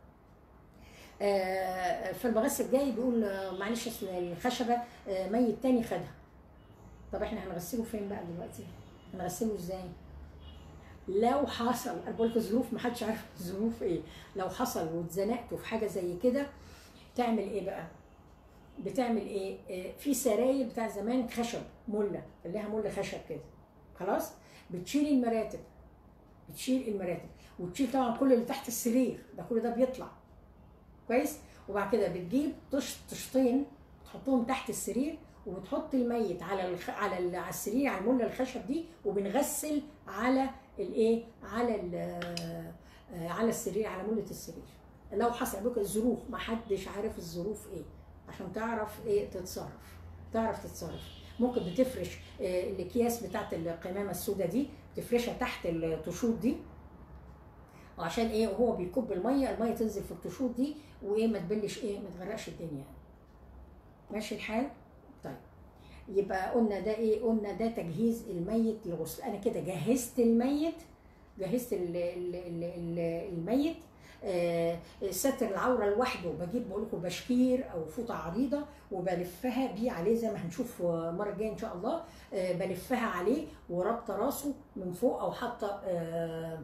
آه، فالمغسل جاي بيقول آه، معلش اصل الخشبه آه، ميت تاني خدها طب احنا هنغسله فين بقى دلوقتي هنغسله ازاي لو حصل انا بقول لك الظروف ما حدش عارف الظروف ايه لو حصل واتزنقتوا في حاجه زي كده تعمل ايه بقى بتعمل ايه آه، في سراير بتاع زمان خشب مله اللي لها مله خشب كده خلاص بتشيل المراتب بتشيل المراتب وتشيل طبعا كل اللي تحت السرير ده كل ده بيطلع كويس وبعد كده بتجيب طشت طشتين تحطهم تحت السرير وبتحط الميت على الخ... على ال- على السرير على المله الخشب دي وبنغسل على الايه على ال... آه، على السرير على مله السرير لو حصل لك الظروف ما حدش عارف الظروف ايه عشان تعرف ايه تتصرف تعرف تتصرف ممكن بتفرش آه، الاكياس بتاعت القمامه السوداء دي بتفرشها تحت الطشوط دي وعشان ايه وهو بيكب الميه الميه تنزل في الطشوط دي وايه ما تبلش ايه ما تغرقش الدنيا ماشي الحال طيب يبقى قلنا ده ايه قلنا ده تجهيز الميت للغسل انا كده جهزت الميت جهزت ال- ال- ال- ال- الميت آه، ستر العوره لوحده بجيب بقول لكم بشكير او فوطه عريضه وبلفها بيه عليه زي ما هنشوف المره الجايه ان شاء الله آه، بلفها عليه ورابطه راسه من فوق او حاطه آه،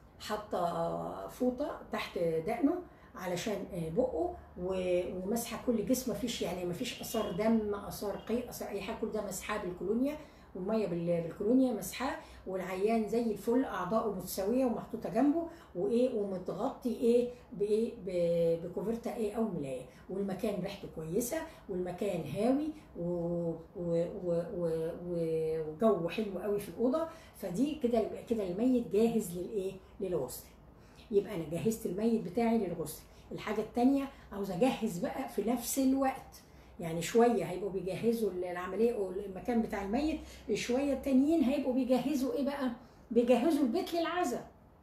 حاطه فوطه تحت دقنه علشان آه، بقه و- ومسحه كل جسمه مفيش يعني مفيش اثار دم اثار قيء اثار اي حاجه كل ده مسحاه بالكولونيا والميه بال- بالكولونيا مسحاه والعيان زي الفل اعضائه متساويه ومحطوطه جنبه وايه ومتغطي ايه بايه ب- بكوفرتا ايه او ملايه والمكان ريحته كويسه والمكان هاوي و- و- و- و- و- وجو حلو قوي في الاوضه فدي كده يبقى كده الميت جاهز للايه للغسل يبقى انا جهزت الميت بتاعي للغسل الحاجه التانية عاوز اجهز بقى في نفس الوقت يعني شويه هيبقوا بيجهزوا العمليه او المكان بتاع الميت شويه التانيين هيبقوا بيجهزوا ايه بقى بيجهزوا البيت للعزاء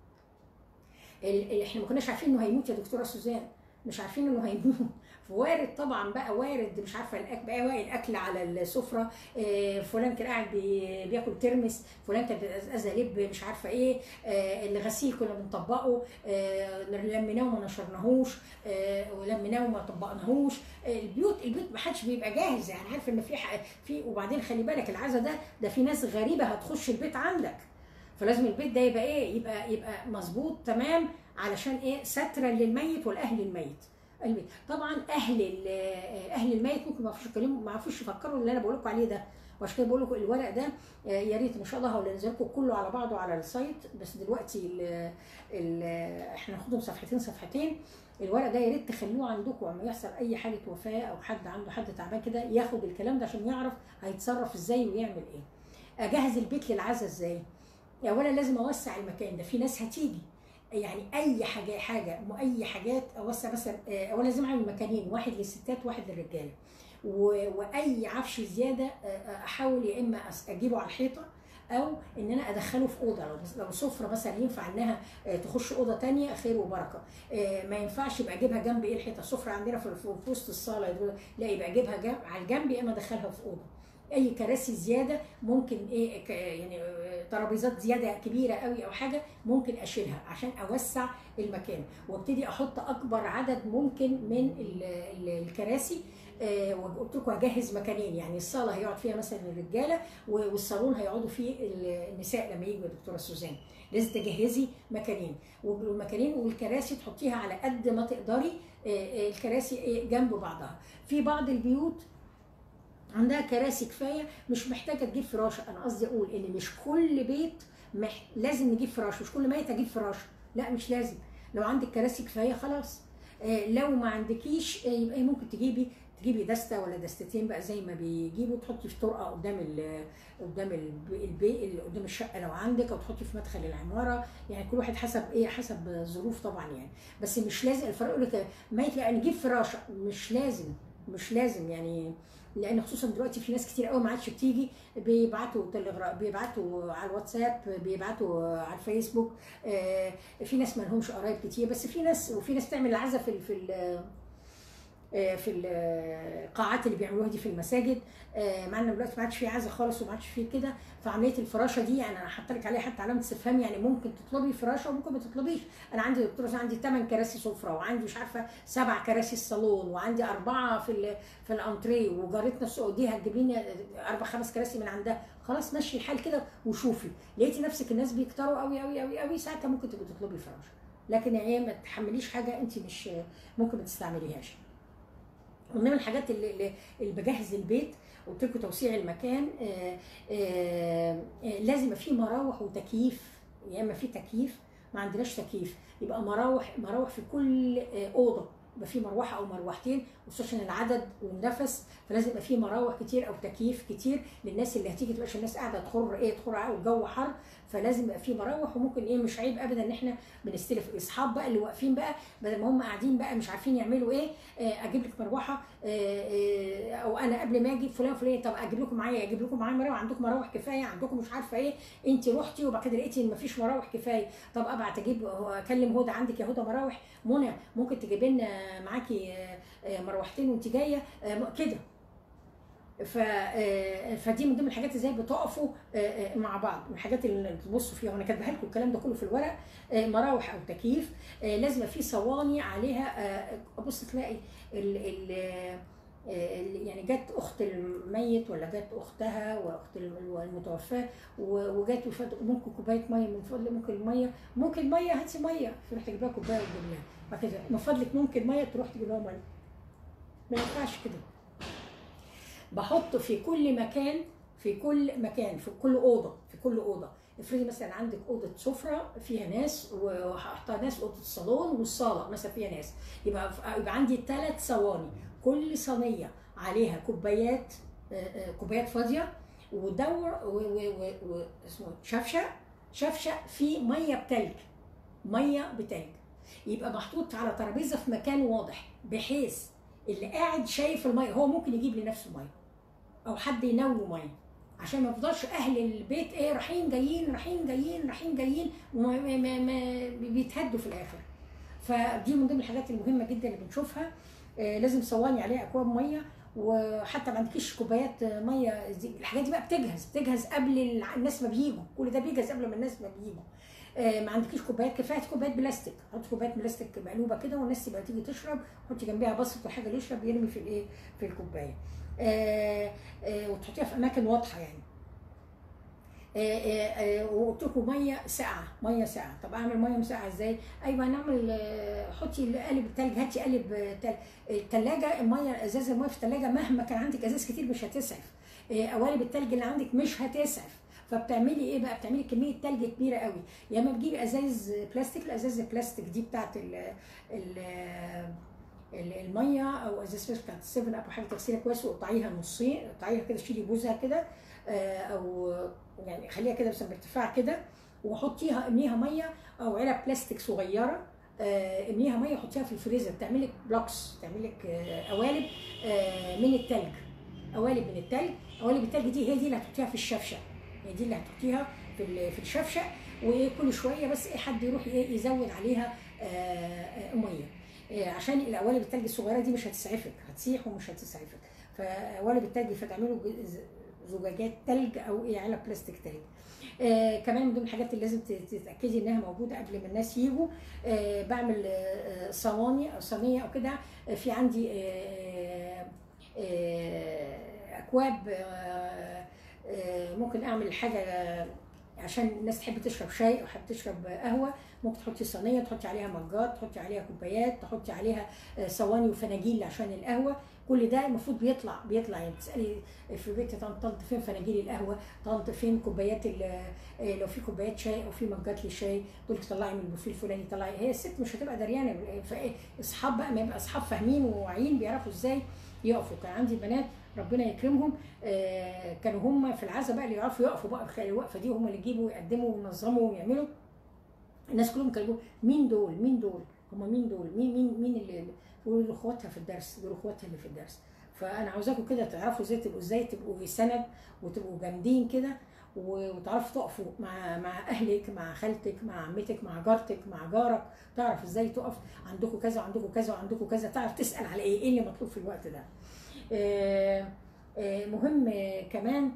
ال- ال- احنا ما كناش عارفين انه هيموت يا دكتوره سوزان مش عارفين انه هيموت وارد طبعا بقى وارد مش عارفه الاكل بقى واقي الاكل على السفره آه، فلان كان قاعد بي- بياكل ترمس فلان كان بيتأذى لب مش عارفه ايه آه، الغسيل كنا بنطبقه آه، لميناه وما نشرناهوش آه، ولميناه وما طبقناهوش آه، البيوت البيوت ما حدش بيبقى جاهز يعني عارف ان في ح- في وبعدين خلي بالك العزا ده ده في ناس غريبه هتخش البيت عندك فلازم البيت ده يبقى ايه يبقى يبقى مظبوط تمام علشان ايه سترا للميت والاهل الميت البيت طبعا اهل ال- اهل الميت ممكن ما يعرفوش يتكلموا ما يعرفوش يفكروا اللي انا بقول لكم عليه ده وعشان كده بقول لكم الورق ده آه، يا ريت ان شاء الله هنزل لكم كله على بعضه على السايت بس دلوقتي ال ال احنا ناخدهم صفحتين صفحتين الورق ده يا ريت تخلوه عندكم لما يحصل اي حاله وفاه او حد عنده حد تعبان كده ياخد الكلام ده عشان يعرف هيتصرف ازاي ويعمل ايه اجهز البيت للعزا ازاي اولا لازم اوسع المكان ده في ناس هتيجي يعني اي حاجه حاجه اي حاجات اوسع مثلا آه، اولا لازم اعمل مكانين واحد للستات واحد للرجاله و- واي عفش زياده آه، آه، احاول يا اما أس- اجيبه على الحيطه او ان انا ادخله في اوضه لو لو سفره مثلا ينفع انها آه، تخش اوضه تانية خير وبركه آه، ما ينفعش يبقى اجيبها جنب ايه الحيطه السفره عندنا في في- في وسط الصاله يقول- لا يبقى اجيبها جنب على الجنب يا اما ادخلها في اوضه اي كراسي زياده ممكن ايه ك- يعني آه، ترابيزات زياده كبيره قوي او حاجه ممكن اشيلها عشان اوسع المكان وابتدي احط اكبر عدد ممكن من ال- ال- الكراسي آه، وقلت لكم هجهز مكانين يعني الصاله هيقعد فيها مثلا الرجاله و- والصالون هيقعدوا فيه ال- النساء لما يجوا يا دكتوره سوزان لازم تجهزي مكانين والمكانين والكراسي تحطيها على قد ما تقدري آه، آه، الكراسي إيه جنب بعضها في بعض البيوت عندها كراسي كفايه مش محتاجه تجيب فراشه انا قصدي اقول ان مش كل بيت مح... لازم نجيب فراش مش كل ميت اجيب فراشه لا مش لازم لو عندك كراسي كفايه خلاص آه، لو ما عندكيش آه، يبقى ممكن تجيبي تجيبي دستة ولا دستتين بقى زي ما بيجيبوا تحطي في طرقة قدام ال قدام البي البي قدام الشقة لو عندك أو تحطي في مدخل العمارة يعني كل واحد حسب إيه حسب الظروف طبعا يعني بس مش لازم الفرق يقول لك ميت لا نجيب فراشة مش لازم مش لازم يعني لان خصوصا دلوقتي في ناس كتير قوي ما عادش بتيجي بيبعتوا تلغرا بيبعتوا على الواتساب بيبعتوا على الفيسبوك آه، في ناس ما لهمش قرايب كتير بس في ناس وفي ناس تعمل العزا في ال- في ال- آه، في القاعات اللي بيعملوها دي في المساجد آه، مع ان دلوقتي ما عادش في عزا خالص وما عادش في كده فعمليه الفراشه دي يعني انا حاطه لك عليها حتى علامه استفهام يعني ممكن تطلبي فراشه وممكن ما تطلبيش انا عندي دكتوره عندي 8 كراسي سفره وعندي مش عارفه سبع كراسي الصالون وعندي اربعه في ال- في الانتريه وجارتنا السعوديه هتجيب لنا اربع خمس كراسي من عندها خلاص مشي الحال كده وشوفي لقيتي نفسك الناس بيكتروا قوي قوي قوي قوي ساعتها ممكن تبقي تطلبي فراشه لكن يعني ما تحمليش حاجه انت مش ممكن ما تستعمليهاش ومن الحاجات اللي, اللي- اللي بجهز البيت قلت لكم توسيع المكان آه، آه، آه، لازم يبقى فيه مراوح وتكييف يا اما في تكييف ما عندناش تكييف يبقى مراوح مراوح في كل آه، اوضه يبقى في مروحه او مروحتين خصوصا العدد والنفس فلازم يبقى في مراوح كتير او تكييف كتير للناس اللي هتيجي تبقاش الناس قاعده تخر ايه تخر والجو حر فلازم يبقى في مراوح وممكن ايه مش عيب ابدا ان احنا بنستلف الاصحاب بقى اللي واقفين بقى بدل ما هم قاعدين بقى مش عارفين يعملوا ايه آه، اجيب لك مروحه آه، آه، او انا قبل ما اجي فلان فلان طب اجيب لكم معايا اجيب لكم معايا مراوح عندكم مراوح كفايه عندكم مش عارفه ايه انت رحتي وبعد كده لقيتي ان مفيش مراوح كفايه طب ابعت اجيب اكلم هدى عندك يا هدى مراوح منى ممكن تجيبي لنا معاكي آه، آه، مروحتين وانت جايه آه، كده ف آه، فدي من ضمن الحاجات ازاي بتقفوا آه، آه، مع بعض من الحاجات اللي تبصوا فيها وانا كاتبها لكم الكلام ده كله في الورق آه، مراوح او تكييف آه، لازم يبقى في صواني عليها آه، بص تلاقي ال ال آه، ال- يعني جت اخت الميت ولا جت اختها واخت الم- المتوفاه و- وجت وفات ممكن كوبايه ميه من فضلك ممكن الميه ممكن ميه هاتي ميه تروح تجيب لها كوبايه وتجيب لها بعد كده من فضلك ممكن ميه تروح تجيب لها ميه ما ينفعش كده بحط في كل مكان في كل مكان في كل اوضه في كل اوضه افرضي مثلا عندك اوضه سفره فيها ناس وهحطها ناس اوضه الصالون والصاله مثلا فيها ناس يبقى يبقى عندي ثلاث صواني كل صينيه عليها كوبايات آه، آه، كوبايات فاضيه ودور و- و- و- و- اسمه شفشه شفشه فيه ميه بتلج ميه بتلج يبقى محطوط على ترابيزه في مكان واضح بحيث اللي قاعد شايف الميه هو ممكن يجيب لنفسه ميه او حد يناوله ميه عشان ما يفضلش اهل البيت ايه رايحين جايين رايحين جايين رايحين جايين وما ما ما ما بيتهدوا في الاخر فدي من ضمن الحاجات المهمه جدا اللي بنشوفها آه، لازم صواني عليها اكواب ميه وحتى ما عندكيش كوبايات ميه دي- الحاجات دي بقى بتجهز بتجهز قبل الع- الناس ما بيجوا كل ده بيجهز قبل ما الناس ما بيجوا آه، ما عندكيش كوبايات كفايه كوبايات بلاستيك حطي كوبايات بلاستيك مقلوبه كده والناس تبقى تيجي تشرب حطي جنبها بسط وحاجه اللي يشرب يرمي في الايه في الكوبايه آه، آه، وتحطيها في اماكن واضحه يعني آه، آه، آه، وقلت لكم ميه ساقعه ميه ساقعه طب اعمل ميه مساقعه ازاي ايوه نعمل آه، حطي قالب التلج هاتي قالب آه، تل- التلاجة الميه ازاز الميه في التلاجة مهما كان عندك ازاز كتير مش هتسعف آه، قوالب التلج اللي عندك مش هتسعف فبتعملي ايه بقى بتعملي كميه تلج كبيره قوي يا اما بتجيبي ازاز بلاستيك الازاز البلاستيك دي بتاعت ال ال ال- الميه او ازاز بلاستيك بتاعت السيفن اب وحاجه تغسليها كويس وقطعيها نصين قطعيها كده شيلي بوزها كده آه، او يعني خليها كده بس بارتفاع كده وحطيها امليها ميه او علب بلاستيك صغيره آه، امليها ميه حطيها في الفريزر تعمل لك بلوكس تعمل لك آه، قوالب آه، من التلج قوالب من التلج قوالب التلج دي هي دي اللي هتحطيها في الشفشه هي دي اللي هتحطيها في ال- في الشفشه وكل شويه بس ايه حد يروح ايه يزود عليها آه، آه، ميه آه، عشان القوالب التلج الصغيره دي مش هتسعفك هتسيح ومش هتسعفك فقوالب التلج فتعملوا ج- ز- زجاجات تلج او ايه علب بلاستيك تلج آه كمان من ضمن الحاجات اللي لازم ت- تتاكدي انها موجوده قبل ما الناس يجوا آه بعمل آه، آه، صواني او صينيه او كده آه، في عندي آه، آه، اكواب آه، آه، ممكن اعمل حاجه آه، عشان الناس تحب تشرب شاي او تحب تشرب قهوه ممكن تحطي صينيه تحطي عليها مجات تحطي عليها كوبايات تحطي عليها آه، صواني وفناجيل عشان القهوه كل ده المفروض بيطلع بيطلع يعني بتسالي في بيت طنط طنط فين فناجيل القهوه طنط فين كوبايات ال- آه، لو في كوبايات شاي او في مجات للشاي دول تطلعي من البوفيه الفلاني طلعي هي الست مش هتبقى دريانه فايه اصحاب بقى ما يبقى اصحاب فاهمين وواعيين بيعرفوا ازاي يقفوا كان عندي بنات ربنا يكرمهم آه، كانوا هم في العزا بقى اللي يعرفوا يقفوا بقى الخ- الوقفه دي هم اللي يجيبوا ويقدموا وينظموا ويعملوا الناس كلهم كانوا يقولوا مين دول مين دول هم مين دول مين مين مين اللي يقولوا دول اخواتها في الدرس دول اخواتها اللي في الدرس فانا عاوزاكم كده تعرفوا ازاي تبقوا ازاي تبقوا سند وتبقوا جامدين كده و- وتعرفوا تقفوا مع مع اهلك مع خالتك مع عمتك مع جارتك مع جارك تعرف ازاي تقف عندكم كذا وعندكم كذا وعندكم كذا تعرف تسال على ايه ايه اللي مطلوب في الوقت ده آه، آه، مهم آه، كمان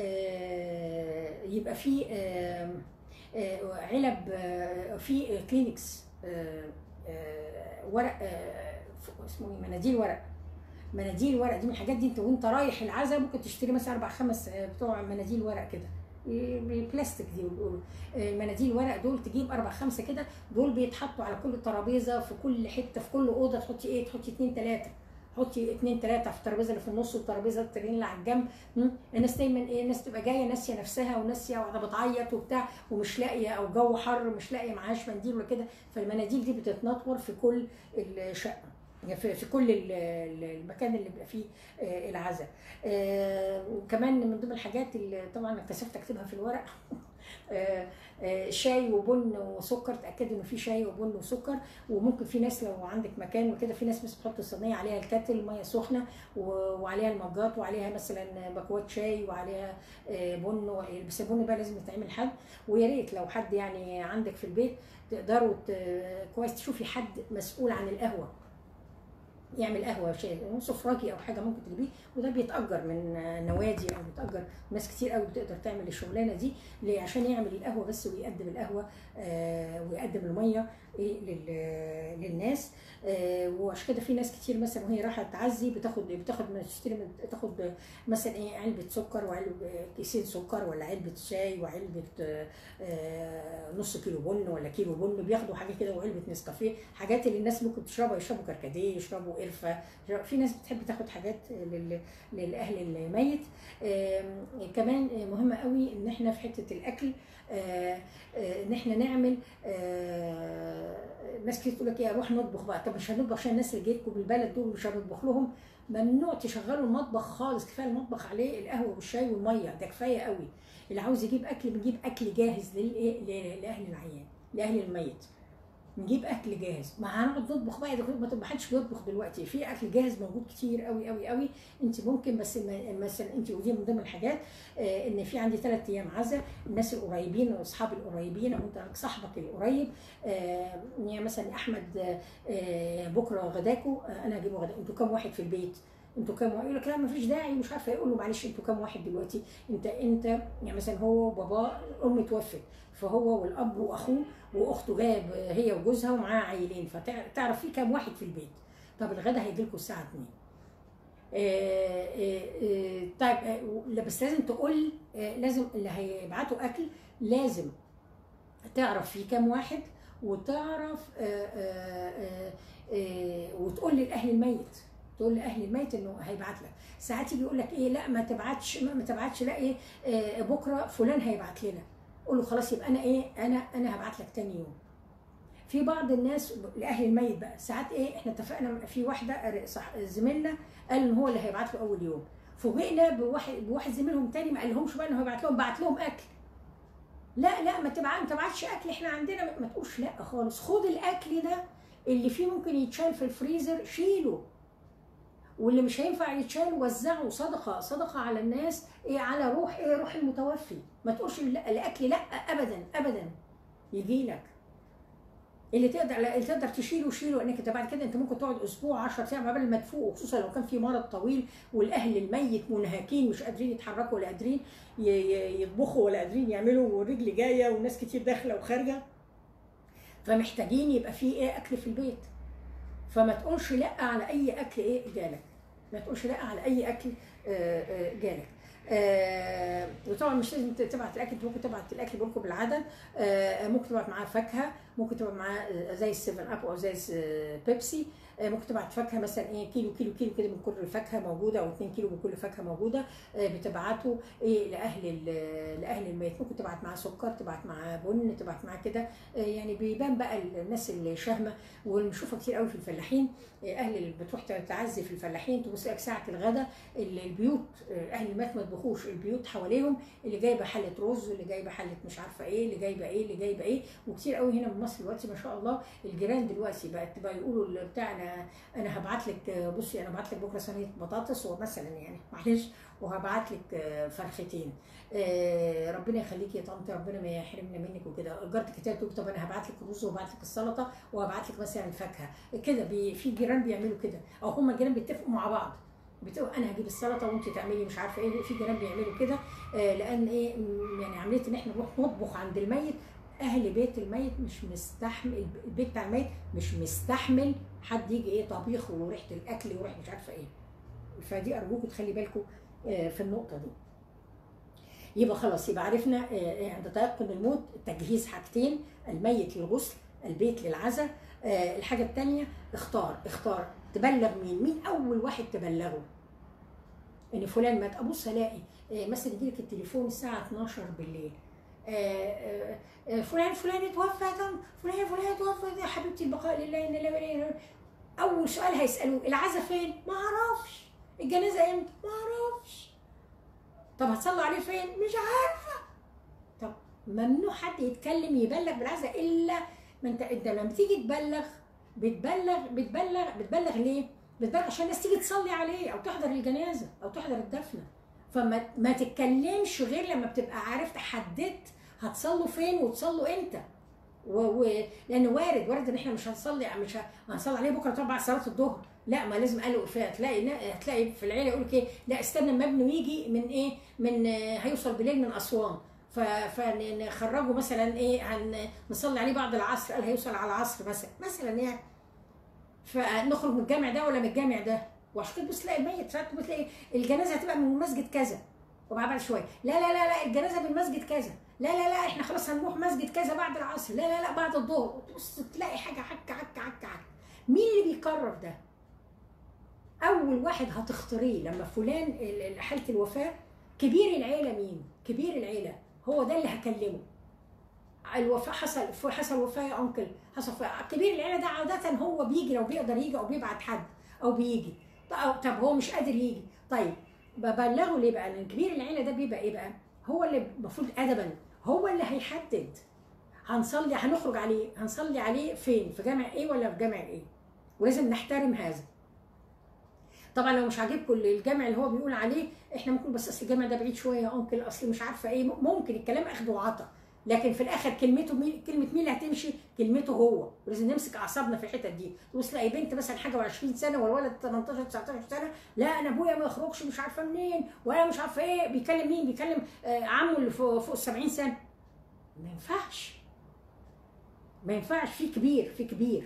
آه، يبقى في آه، آه، علب آه، في كلينكس آه، آه، ورق آه، ف- اسمه ايه مناديل ورق مناديل ورق دي من الحاجات دي انت وانت رايح العزا ممكن تشتري مثلا اربع خمس آه، بتوع مناديل ورق كده البلاستيك دي بيقولوا آه، المناديل ورق دول تجيب اربع خمسه كده دول بيتحطوا على كل ترابيزه في كل حته في كل اوضه تحطي ايه تحطي اتنين تلاته حطي اتنين تلاته في الترابيزه اللي في النص والترابيزه التانيين اللي على الجنب م? الناس دايما ايه الناس تبقى جايه ناسيه نفسها وناسيه وقاعده بتعيط وبتاع ومش لاقيه او جو حر مش لاقيه معاش منديل ولا كده فالمناديل دي بتتنطور في كل الشقه يعني في في كل ال- ال- المكان اللي بيبقى فيه آه، العزاء آه، وكمان من ضمن الحاجات اللي طبعا اكتشفت اكتبها في الورق آه، آه، شاي وبن وسكر تاكدوا انه في شاي وبن وسكر وممكن في ناس لو عندك مكان وكده في ناس مثلا بتحط الصينيه عليها الكاتل ميه سخنه و- وعليها المجات وعليها مثلا باكوات شاي وعليها آه، بن و- بس البن بقى لازم يتعمل حد ويا ريت لو حد يعني عندك في البيت تقدروا ت- كويس تشوفي حد مسؤول عن القهوه يعمل قهوه شاي سفراجي او حاجه ممكن تجيبيه وده بيتاجر من نوادي او بيتاجر ناس كتير قوي بتقدر تعمل الشغلانه دي ليه؟ عشان يعمل القهوه بس ويقدم القهوه آه ويقدم الميه ايه لل- للناس آه وعشان كده في ناس كتير مثلا وهي رايحه تعزي بتاخد بتاخد من تشتري من تاخد مثلا ايه علبه سكر وعلبه كيسين سكر ولا علبه شاي وعلبه آه، آه، نص كيلو بن ولا كيلو بن بياخدوا حاجه كده وعلبه نسكافيه حاجات اللي الناس ممكن تشربها يشربوا كركديه يشربوا قرفه في ناس بتحب تاخد حاجات لل- للاهل الميت آم، كمان مهمه قوي ان احنا في حته الاكل آه، آه، ان احنا نعمل آه، ناس كتير تقول لك ايه اروح نطبخ بقى طب مش هنطبخ عشان الناس اللي جايتكم بالبلد دول مش هنطبخ لهم ممنوع تشغلوا المطبخ خالص كفايه المطبخ عليه القهوه والشاي والميه ده كفايه قوي اللي عاوز يجيب اكل بنجيب اكل جاهز للايه ل- لاهل العيان لاهل الميت نجيب اكل جاهز ما هنقعد نطبخ بقى ده ما ما حدش بيطبخ دلوقتي في اكل جاهز موجود كتير قوي قوي قوي انت ممكن بس م- مثلا انت ودي من ضمن الحاجات آه، ان في عندي ثلاث ايام عزا الناس القريبين واصحاب القريبين او انت صاحبك القريب آه، يعني مثلا احمد آه، آه، بكره غداكو آه، انا هجيبه غدا انتوا كام واحد في البيت انتوا كام واحد يقول لك لا ما فيش داعي مش عارفه يقول له معلش انتوا كام واحد دلوقتي انت انت يعني مثلا هو وباباه الام توفت فهو والاب واخوه واخته جايه ب- هي وجوزها ومعاها عيلين فتعرف في كام واحد في البيت طب الغدا هيجي لكم الساعه 2 آه، آه، آه، طيب آه، لا، بس لازم تقول آه، لازم اللي هيبعتوا اكل لازم تعرف في كام واحد وتعرف آه، آه، آه، آه، وتقول لاهل الميت تقول لاهل الميت انه هيبعت لك ساعات يجي يقول لك ايه لا ما تبعتش ما ما تبعتش لا ايه آه، بكره فلان هيبعت لنا قول له خلاص يبقى انا ايه انا انا هبعت لك تاني يوم في بعض الناس لاهل الميت بقى ساعات ايه احنا اتفقنا في واحده صح زميلنا قال ان هو اللي هيبعت له اول يوم فوجئنا بواحد بواحد زميلهم تاني ما قالهمش بقى انه هيبعت لهم بعت لهم اكل لا لا ما تبعت ما تبعتش اكل احنا عندنا ما- ما تقولش لا خالص خد الاكل ده اللي فيه ممكن يتشال في الفريزر شيله واللي مش هينفع يتشال وزعه صدقه صدقه على الناس ايه على روح ايه روح المتوفي ما تقولش لا الاكل لا ابدا ابدا يجي لك اللي تقدر اللي تقدر تشيله شيله لانك انت بعد كده انت ممكن تقعد اسبوع 10 ايام قبل ما تفوق وخصوصا لو كان في مرض طويل والاهل الميت منهكين مش قادرين يتحركوا ولا قادرين ي- ي- يطبخوا ولا قادرين يعملوا والرجل جايه وناس كتير داخله وخارجه فمحتاجين يبقى في ايه اكل في البيت فما تقولش لا على اي اكل ايه جالك ما تقولش لا على اي اكل آه، آه، جالك آه وطبعا مش لازم تبعت الاكل انت ممكن تبعت الاكل بينكم بالعدد آه ممكن تبعت معاه فاكهه ممكن تبعت معاه آه، ازايز 7 اب او ازايز آه، بيبسي آه ممكن تبعت فاكهه مثلا ايه كيلو كيلو كيلو كده من كل فاكهه موجوده او 2 كيلو من كل فاكهه موجوده آه بتبعته ايه لاهل ال- لاهل الميت ممكن تبعت معاه سكر تبعت معاه بن تبعت معاه كده آه يعني بيبان بقى الناس اللي شاهمه ونشوفها كتير قوي في الفلاحين آه، اهل اللي بتروح تعزي في الفلاحين تبص لك ساعه الغداء ال- البيوت آه، اهل المات ما يطبخوش البيوت حواليهم اللي جايبه حله رز اللي جايبه حله مش عارفه ايه اللي جايبه ايه اللي جايبه ايه وكتير قوي هنا في مصر دلوقتي ما شاء الله الجيران دلوقتي بقت بقى يقولوا ال- بتاع انا انا هبعت لك آه، بصي انا هبعت لك بكره صينيه بطاطس ومثلا يعني معلش وهبعت لك آه، فرختين آه، ربنا يخليكي يا طنط ربنا ما يحرمنا منك وكده جارتك كده تقول طب انا هبعت لك الرز وهبعت لك السلطه وهبعت لك مثلا الفاكهه كده بي في جيران بيعملوا كده او هم الجيران بيتفقوا مع بعض بتقول انا هجيب السلطه وانت تعملي مش عارفه ايه في جيران بيعملوا كده آه، لان ايه م- يعني عمليه ان احنا نروح نطبخ عند الميت اهل بيت الميت مش مستحمل البيت بتاع الميت مش مستحمل حد يجي ايه طبيخ وريحه الاكل وريحه مش عارفه ايه فدي ارجوكم تخلي بالكم آه، في النقطه دي يبقى خلاص يبقى عرفنا آه، آه، عند تيقن الموت تجهيز حاجتين الميت للغسل البيت للعزاء آه، الحاجه الثانيه اختار اختار تبلغ مين مين اول واحد تبلغه ان فلان مات ابص الاقي آه، مثلا يجي لك التليفون الساعه 12 بالليل آه، آه، آه، فلان فلان اتوفى طن فلان فلان اتوفى يا حبيبتي البقاء لله ان الله وإنا اول سؤال هيسالوه العزا فين ما اعرفش الجنازه امتى ما اعرفش طب هتصلوا عليه فين مش عارفه طب ممنوع حد يتكلم يبلغ بالعزا الا ما انت انت لما تيجي تبلغ بتبلغ بتبلغ بتبلغ ليه بتبلغ عشان الناس تيجي تصلي عليه او تحضر الجنازه او تحضر الدفنه فما ما تتكلمش غير لما بتبقى عارف تحددت هتصلوا فين وتصلوا امتى و... و... لان وارد وارد ان احنا مش هنصلي مش ه- هنصلي عليه بكره طبعا صلاه الظهر لا ما لازم قالوا وفاء هتلاقي نا- هتلاقي في العيله يقول لك ايه لا استنى اما ابنه يجي من ايه من آه، هيوصل بالليل من اسوان ف... فنخرجه مثلا ايه هن... نصلي عليه بعد العصر قال هيوصل على العصر مثلا مثلا يعني فنخرج من الجامع ده ولا من الجامع ده وعشان كده بص تلاقي الميت ساعات بتلاقي الجنازه هتبقى من مسجد كذا وبعد بعد شويه لا لا لا لا الجنازه من مسجد كذا لا لا لا احنا خلاص هنروح مسجد كذا بعد العصر لا لا لا بعد الظهر بص تلاقي حاجه عك عك عك عك مين اللي بيقرر ده؟ اول واحد هتختاريه لما فلان ال- ال- حاله الوفاه كبير العيله مين؟ كبير العيله هو ده اللي هكلمه الوفاه حصل حصل وفاه يا انكل حصل وفاة. كبير العيله ده عاده هو بيجي لو بيقدر يجي او بيبعت حد او بيجي طب طب هو مش قادر يجي طيب ببلغه ليه بقى؟ لان كبير العيله ده بيبقى ايه بقى؟ هو اللي المفروض ادبا هو اللي هيحدد هنصلي هنخرج عليه هنصلي عليه فين؟ في جامع ايه ولا في جامع ايه؟ ولازم نحترم هذا. طبعا لو مش عاجبكم الجامع اللي هو بيقول عليه احنا ممكن بس اصل الجامع ده بعيد شويه يا انكل اصل مش عارفه ايه ممكن الكلام اخد وعطا لكن في الاخر كلمته مين كلمه مين اللي هتمشي كلمته هو ولازم نمسك اعصابنا في الحتت دي تبص تلاقي بنت مثلا حاجه و20 سنه والولد 18 19 سنه لا انا ابويا ما يخرجش مش عارفه منين وانا مش عارفه ايه بيكلم مين بيكلم آه، عمه اللي فوق فوق ال 70 سنه ما ينفعش ما ينفعش في كبير في كبير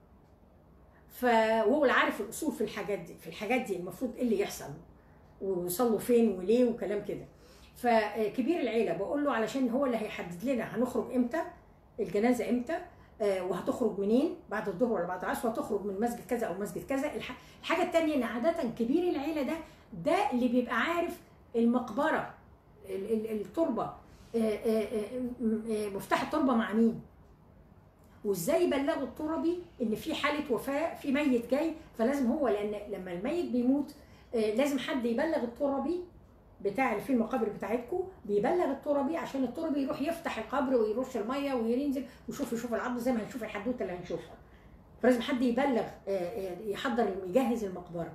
ف وهو اللي عارف الاصول في الحاجات دي في الحاجات دي المفروض ايه اللي يحصل ويصلوا فين وليه وكلام كده فكبير العيله بقول له علشان هو اللي هيحدد لنا هنخرج امتى الجنازه امتى آه، وهتخرج منين بعد الظهر ولا بعد العصر وهتخرج من مسجد كذا او مسجد كذا الح- الحاجه الثانيه ان عاده كبير العيله ده ده اللي بيبقى عارف المقبره ال- ال- التربه آه، آه، آه، م- آه، مفتاح التربه مع مين وازاي يبلغوا التربي ان في حاله وفاه في ميت جاي فلازم هو لان لما الميت بيموت آه، لازم حد يبلغ التربي بتاع اللي في المقابر بتاعتكم بيبلغ التربي عشان التربي يروح يفتح القبر ويرش الميه وينزل ويشوف يشوف العظم زي ما هنشوف الحدوته اللي هنشوفها فلازم حد يبلغ آه، آه، يحضر يجهز المقبره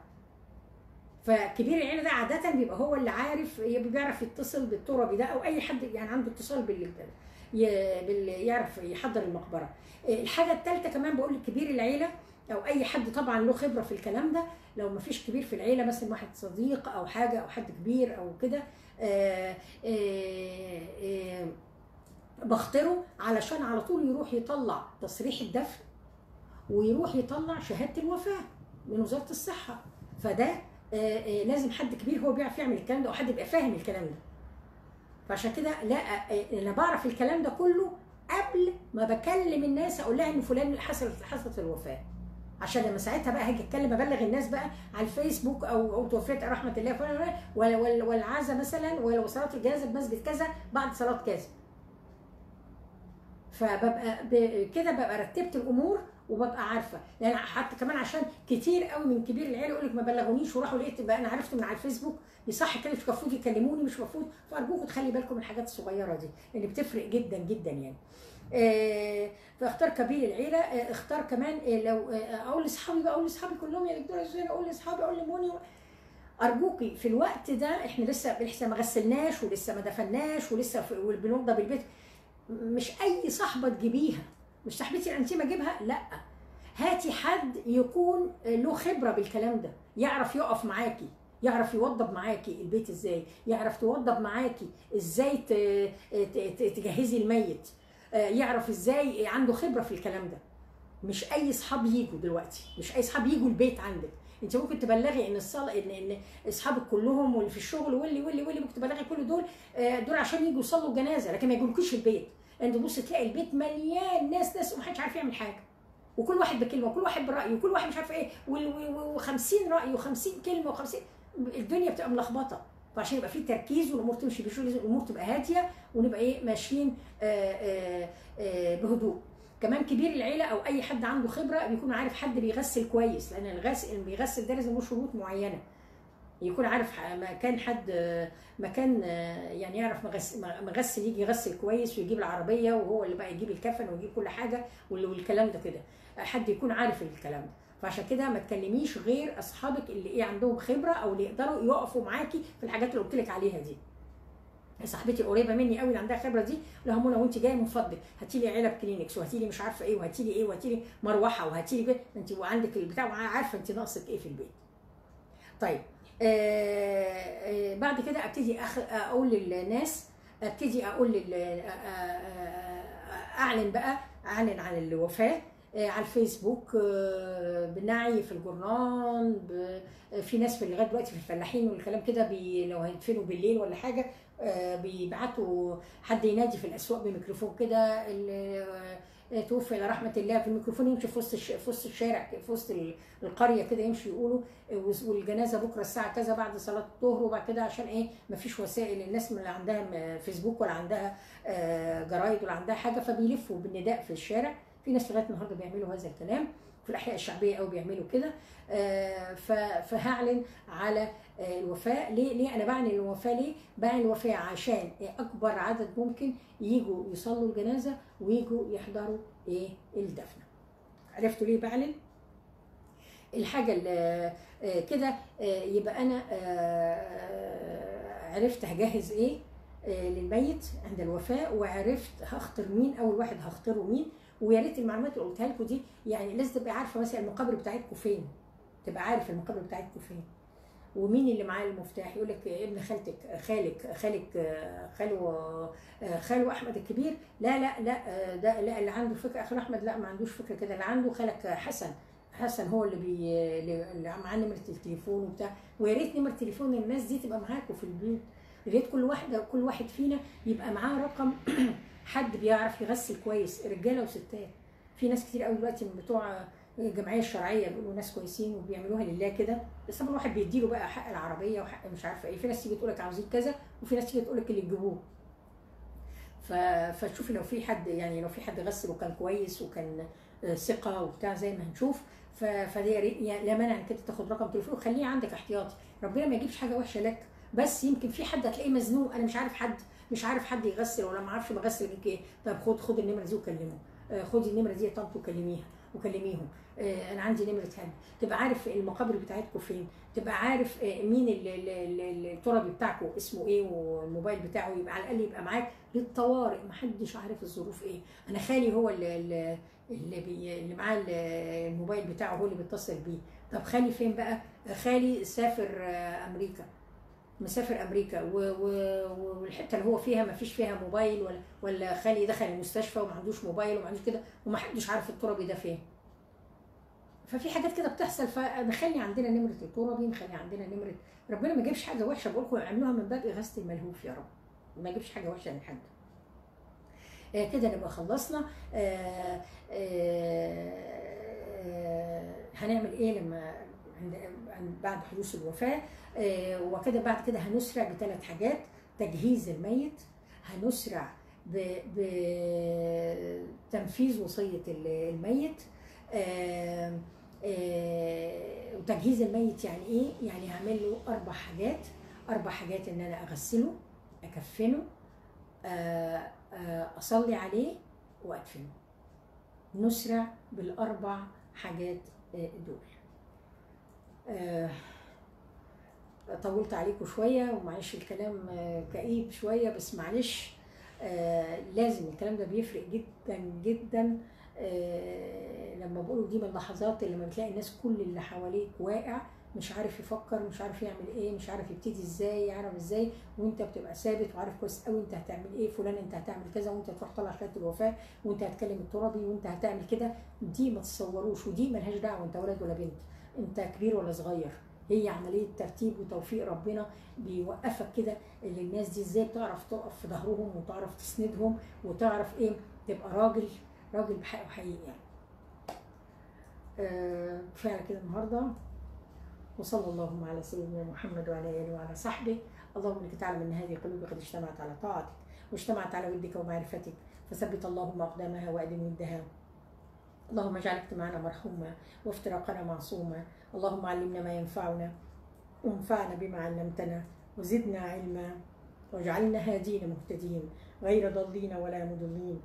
فكبير العيله ده عاده بيبقى هو اللي عارف بيعرف يتصل بالتربي ده او اي حد يعني عنده اتصال بال ي- بال- يعرف يحضر المقبره آه، الحاجه الثالثه كمان بقول لكبير العيله او اي حد طبعا له خبره في الكلام ده لو ما فيش كبير في العيله مثلا واحد صديق او حاجه او حد كبير او كده آه، آه، آه، بختاره علشان على طول يروح يطلع تصريح الدفن ويروح يطلع شهاده الوفاه من وزاره الصحه فده آه، آه، لازم حد كبير هو بيعرف يعمل الكلام ده او حد يبقى فاهم الكلام ده فعشان كده لا آه، انا بعرف الكلام ده كله قبل ما بكلم الناس اقول لها ان فلان حصلت حصلت الوفاه عشان لما ساعتها بقى هاجي اتكلم ابلغ الناس بقى على الفيسبوك او او توفيت رحمه الله فلان ولا- ولا- والعزا مثلا ولا صلاه الجنازه بمسجد كذا بعد صلاه كذا فببقى ب- كده ببقى رتبت الامور وببقى عارفه لان حتى كمان عشان كتير قوي من كبير العيله يقول لك ما بلغونيش وراحوا لقيت بقى انا عرفت من على الفيسبوك يصح كده مش المفروض يكلموني مش المفروض فارجوكم تخلي بالكم من الحاجات الصغيره دي لان بتفرق جدا جدا يعني آه، فاختار كبير العيله آه، اختار كمان آه، لو آه، اقول لاصحابي بقى اقول لاصحابي كلهم يا دكتوره زين اقول لاصحابي اقول لموني ارجوكي في الوقت ده احنا لسه لسه ما غسلناش ولسه ما دفناش ولسه في- بنوضب البيت مش اي صاحبه تجيبيها مش صاحبتي الانتيمه اجيبها لا هاتي حد يكون له خبره بالكلام ده يعرف يقف معاكي يعرف يوضب معاكي البيت ازاي يعرف توضب معاكي ازاي ت- ت- ت- تجهزي الميت آه، يعرف ازاي عنده خبره في الكلام ده مش اي اصحاب يجوا دلوقتي مش اي اصحاب يجوا البيت عندك انت ممكن تبلغي ان الصلاه ان ان اصحابك كلهم واللي في الشغل واللي واللي واللي ممكن تبلغي كل دول آه، دول عشان يجوا يصلوا الجنازه لكن ما يجولكوش البيت انت تبص تلاقي البيت مليان ناس ناس ومحدش عارف يعمل حاجه وكل واحد بكلمه وكل واحد برايه وكل واحد مش عارف ايه و50 راي و50 كلمه و50 الدنيا بتبقى ملخبطه فعشان يبقى في تركيز والامور تمشي بشوي لازم الامور تبقى هاديه ونبقى ايه ماشيين آه، آه، آه، بهدوء كمان كبير العيله او اي حد عنده خبره بيكون عارف حد بيغسل كويس لان الغسل اللي بيغسل ده لازم له شروط معينه يكون عارف ح- مكان حد مكان يعني يعرف مغس- مغسل يجي يغسل كويس ويجيب العربيه وهو اللي بقى يجيب الكفن ويجيب كل حاجه وال- والكلام ده كده حد يكون عارف الكلام ده فعشان كده ما تكلميش غير اصحابك اللي ايه عندهم خبره او اللي يقدروا يقفوا معاكي في الحاجات اللي قلت لك عليها دي صاحبتي القريبه مني قوي اللي عندها خبره دي لها منى وانت جايه من فضلك هاتي لي علب كلينكس وهاتي لي مش عارفه ايه وهاتي لي ايه وهاتي لي مروحه وهاتي لي انت وعندك البتاع وعارفه انت ناقصك ايه في البيت طيب آه آه بعد كده ابتدي أخ... اقول للناس ابتدي اقول لل... آه، آه، اعلن بقى اعلن عن الوفاه آه، على الفيسبوك آه، بنعي في الجورنال ب... في ناس في لغايه دلوقتي في الفلاحين والكلام كده بي... لو هيدفنوا بالليل ولا حاجه آه، بيبعتوا حد ينادي في الاسواق بميكروفون كده اللي آه، توفي الى رحمه الله في الميكروفون يمشي في وسط الش... في وسط الشارع في وسط ال- القريه كده يمشي يقولوا والجنازه بكره الساعه كذا بعد صلاه الظهر وبعد كده عشان ايه مفيش وسائل الناس اللي عندها م- فيسبوك ولا عندها آه، جرايد ولا عندها حاجه فبيلفوا بالنداء في الشارع في ناس لغايه النهارده بيعملوا هذا الكلام في الاحياء الشعبيه قوي بيعملوا كده آه، ف- فهعلن على آه، الوفاه ليه ليه انا بعلن الوفاه ليه بعلن الوفاه عشان اكبر عدد ممكن يجوا يصلوا الجنازه ويجوا يحضروا ايه الدفن عرفتوا ليه بعلن الحاجه اللي آه، كده آه، يبقى انا آه، عرفت هجهز ايه آه، للميت عند الوفاه وعرفت هختار مين اول واحد هختاره مين ويا ريت المعلومات اللي قلتها لكم دي يعني لازم تبقى عارفه مثلا المقابر بتاعتكم فين تبقى عارف المقابر بتاعتكم فين ومين اللي معاه المفتاح يقول لك ابن خالتك خالك خالك آه، خالو آه، خالو احمد الكبير لا لا لا آه، ده لا اللي عنده فكره اخو احمد لا ما عندوش فكره كده اللي عنده خالك حسن حسن هو اللي بي اللي معاه نمره التليفون وبتاع ويا ريت نمره تليفون الناس دي تبقى معاكم في البيوت يا ريت كل واحده كل واحد فينا يبقى معاه رقم حد بيعرف يغسل كويس رجاله وستات في ناس كتير قوي دلوقتي من بتوع الجمعيه الشرعيه بيقولوا ناس كويسين وبيعملوها لله كده بس طبعا الواحد بيديله بقى حق العربيه وحق مش عارفه ايه في ناس تيجي تقول لك عاوزين كذا وفي ناس تيجي تقول لك اللي تجيبوه ف... فتشوفي لو في حد يعني لو في حد غسل وكان كويس وكان آه، ثقه وبتاع زي ما هنشوف ف... فدي يا ريت يعني لا مانع انك انت تاخد رقم تليفون وخليه عندك احتياطي ربنا ما يجيبش حاجه وحشه لك بس يمكن في حد هتلاقيه مزنوق انا مش عارف حد مش عارف حد يغسل ولا ما اعرفش بغسل منك ايه طب خد خد النمره دي وكلمه آه، خدي النمره دي يا طنط وكلميها وكلميهم آه، انا عندي نمره هنا تبقى عارف المقابر بتاعتكم فين تبقى عارف آه، مين ال- ال- ال- التربي بتاعكم اسمه ايه والموبايل بتاعه يبقى على الاقل يبقى معاك للطوارئ محدش عارف الظروف ايه انا خالي هو اللي اللي اللي, بي اللي معاه ال- الموبايل بتاعه هو اللي بيتصل بيه طب خالي فين بقى خالي سافر آه، امريكا مسافر امريكا و- و- والحته اللي هو فيها ما فيش فيها موبايل ولا ولا خالي دخل المستشفى وما عندوش موبايل وما عندوش كده وما حدش عارف التربي ده فين ففي حاجات كده بتحصل فنخلي عندنا نمره التربي نخلي عندنا نمره ربنا ما جابش حاجه وحشه بقول لكم اعملوها من باب اغاثه الملهوف يا رب ما يجيبش حاجه وحشه من حد آه كده نبقى خلصنا آه آه هنعمل ايه لما عند عند- بعد حدوث الوفاه آه وكده بعد كده هنسرع بثلاث حاجات تجهيز الميت هنسرع بتنفيذ وصيه ال- الميت آه آه وتجهيز الميت يعني ايه؟ يعني هعمل له اربع حاجات اربع حاجات ان انا اغسله اكفنه آه آه اصلي عليه وادفنه نسرع بالاربع حاجات آه، دول آه، طولت عليكم شويه ومعلش الكلام آه، كئيب شويه بس معلش آه، لازم الكلام ده بيفرق جدا جدا آه، لما بقولوا دي من اللحظات اللي لما بتلاقي الناس كل اللي حواليك واقع مش عارف يفكر مش عارف يعمل ايه مش عارف يبتدي ازاي يعرف ازاي وانت بتبقى ثابت وعارف كويس قوي انت هتعمل ايه فلان انت هتعمل كذا وانت تروح طالع شهاده الوفاه وانت هتكلم التربي وانت هتعمل كده دي ما تصوروش ودي ملهاش دعوه انت ولد ولا بنت انت كبير ولا صغير هي عمليه ترتيب وتوفيق ربنا بيوقفك كده اللي الناس دي ازاي بتعرف تقف في ظهرهم وتعرف تسندهم وتعرف ايه تبقى راجل راجل بحقه حقيقي يعني. آه، كفايه على كده النهارده وصلى اللهم على سيدنا محمد وعلى اله وعلى صحبه اللهم انك تعلم ان هذه القلوب قد اجتمعت على طاعتك واجتمعت على ودك ومعرفتك فثبت اللهم اقدامها وادم ودها اللهم اجعل اجتماعنا مرحوما وافتراقنا معصوما اللهم علمنا ما ينفعنا وانفعنا بما علمتنا وزدنا علما واجعلنا هادين مهتدين غير ضالين ولا مضلين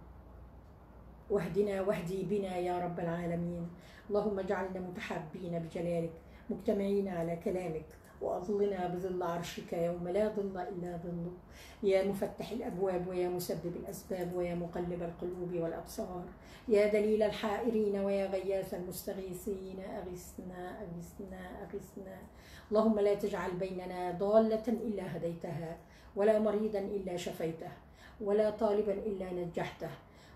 واهدنا واهدي بنا يا رب العالمين اللهم اجعلنا متحابين بجلالك مجتمعين على كلامك وأظلنا بظل عرشك يوم لا ظل إلا ظلك يا مفتح الأبواب ويا مسبب الأسباب ويا مقلب القلوب والأبصار يا دليل الحائرين ويا غياث المستغيثين أغثنا أغثنا أغثنا اللهم لا تجعل بيننا ضالة إلا هديتها ولا مريضا إلا شفيته ولا طالبا إلا نجحته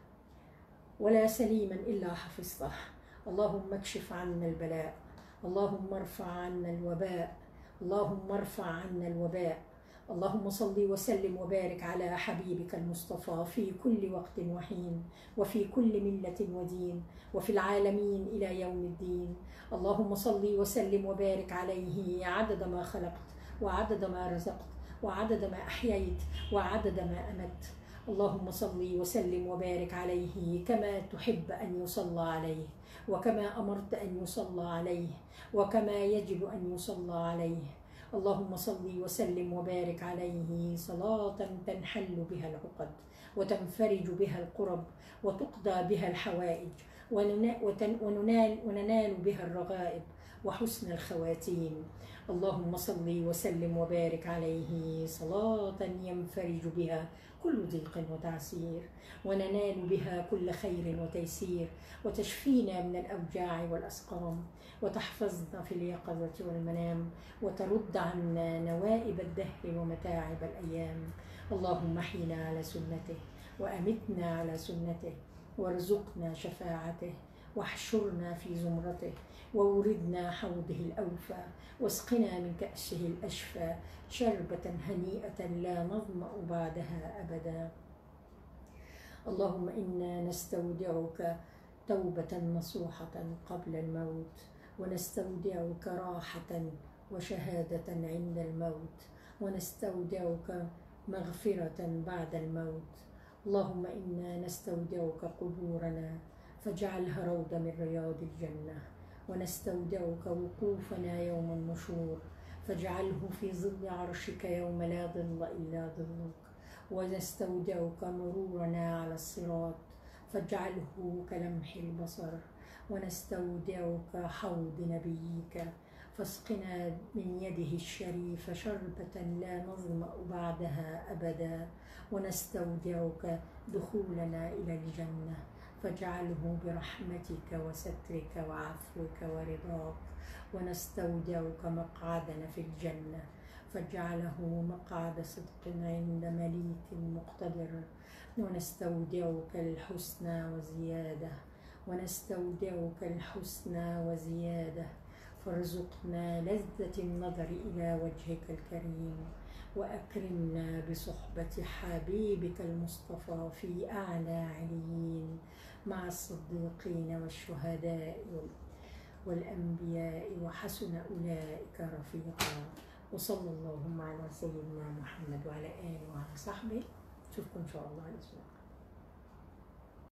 ولا سليما إلا حفظته اللهم اكشف عنا البلاء اللهم ارفع عنا الوباء اللهم ارفع عنا الوباء اللهم صل وسلم وبارك على حبيبك المصطفى في كل وقت وحين وفي كل ملة ودين وفي العالمين إلى يوم الدين اللهم صل وسلم وبارك عليه عدد ما خلقت وعدد ما رزقت وعدد ما أحييت وعدد ما أمت اللهم صل وسلم وبارك عليه كما تحب أن يصلى عليه وكما أمرت أن يصلى عليه وكما يجب أن يصلى عليه اللهم صل وسلم وبارك عليه صلاة تنحل بها العقد وتنفرج بها القرب وتقضى بها الحوائج وننا- وتن- وننال, وننال بها الرغائب وحسن الخواتيم اللهم صل وسلم وبارك عليه صلاة ينفرج بها كل ضيق وتعسير وننال بها كل خير وتيسير وتشفينا من الأوجاع والأسقام وتحفظنا في اليقظة والمنام وترد عنا نوائب الدهر ومتاعب الأيام اللهم احينا على سنته وأمتنا على سنته وارزقنا شفاعته واحشرنا في زمرته ووردنا حوضه الأوفى واسقنا من كأسه الأشفى شربة هنيئة لا نظمأ بعدها أبدا اللهم إنا نستودعك توبة نصوحة قبل الموت ونستودعك راحة وشهادة عند الموت ونستودعك مغفرة بعد الموت اللهم إنا نستودعك قبورنا فاجعلها روضة من رياض الجنة ونستودعك وقوفنا يوم النشور فاجعله في ظل عرشك يوم لا ظل إلا ظلك ونستودعك مرورنا على الصراط فاجعله كلمح البصر ونستودعك حوض نبيك فاسقنا من يده الشريفة شربة لا نظمأ بعدها أبدا ونستودعك دخولنا إلى الجنة فاجعله برحمتك وسترك وعفوك ورضاك ونستودعك مقعدنا في الجنة فاجعله مقعد صدق عند مليك مقتدر ونستودعك الحسنى وزيادة ونستودعك الحسنى وزيادة فارزقنا لذة النظر إلى وجهك الكريم وأكرمنا بصحبة حبيبك المصطفى في أعلى عليين مع الصديقين والشهداء والأنبياء وحسن أولئك رفيقا وصلى اللهم على سيدنا محمد وعلى آله وعلى صحبه نشوفكم إن شاء الله الأسبوع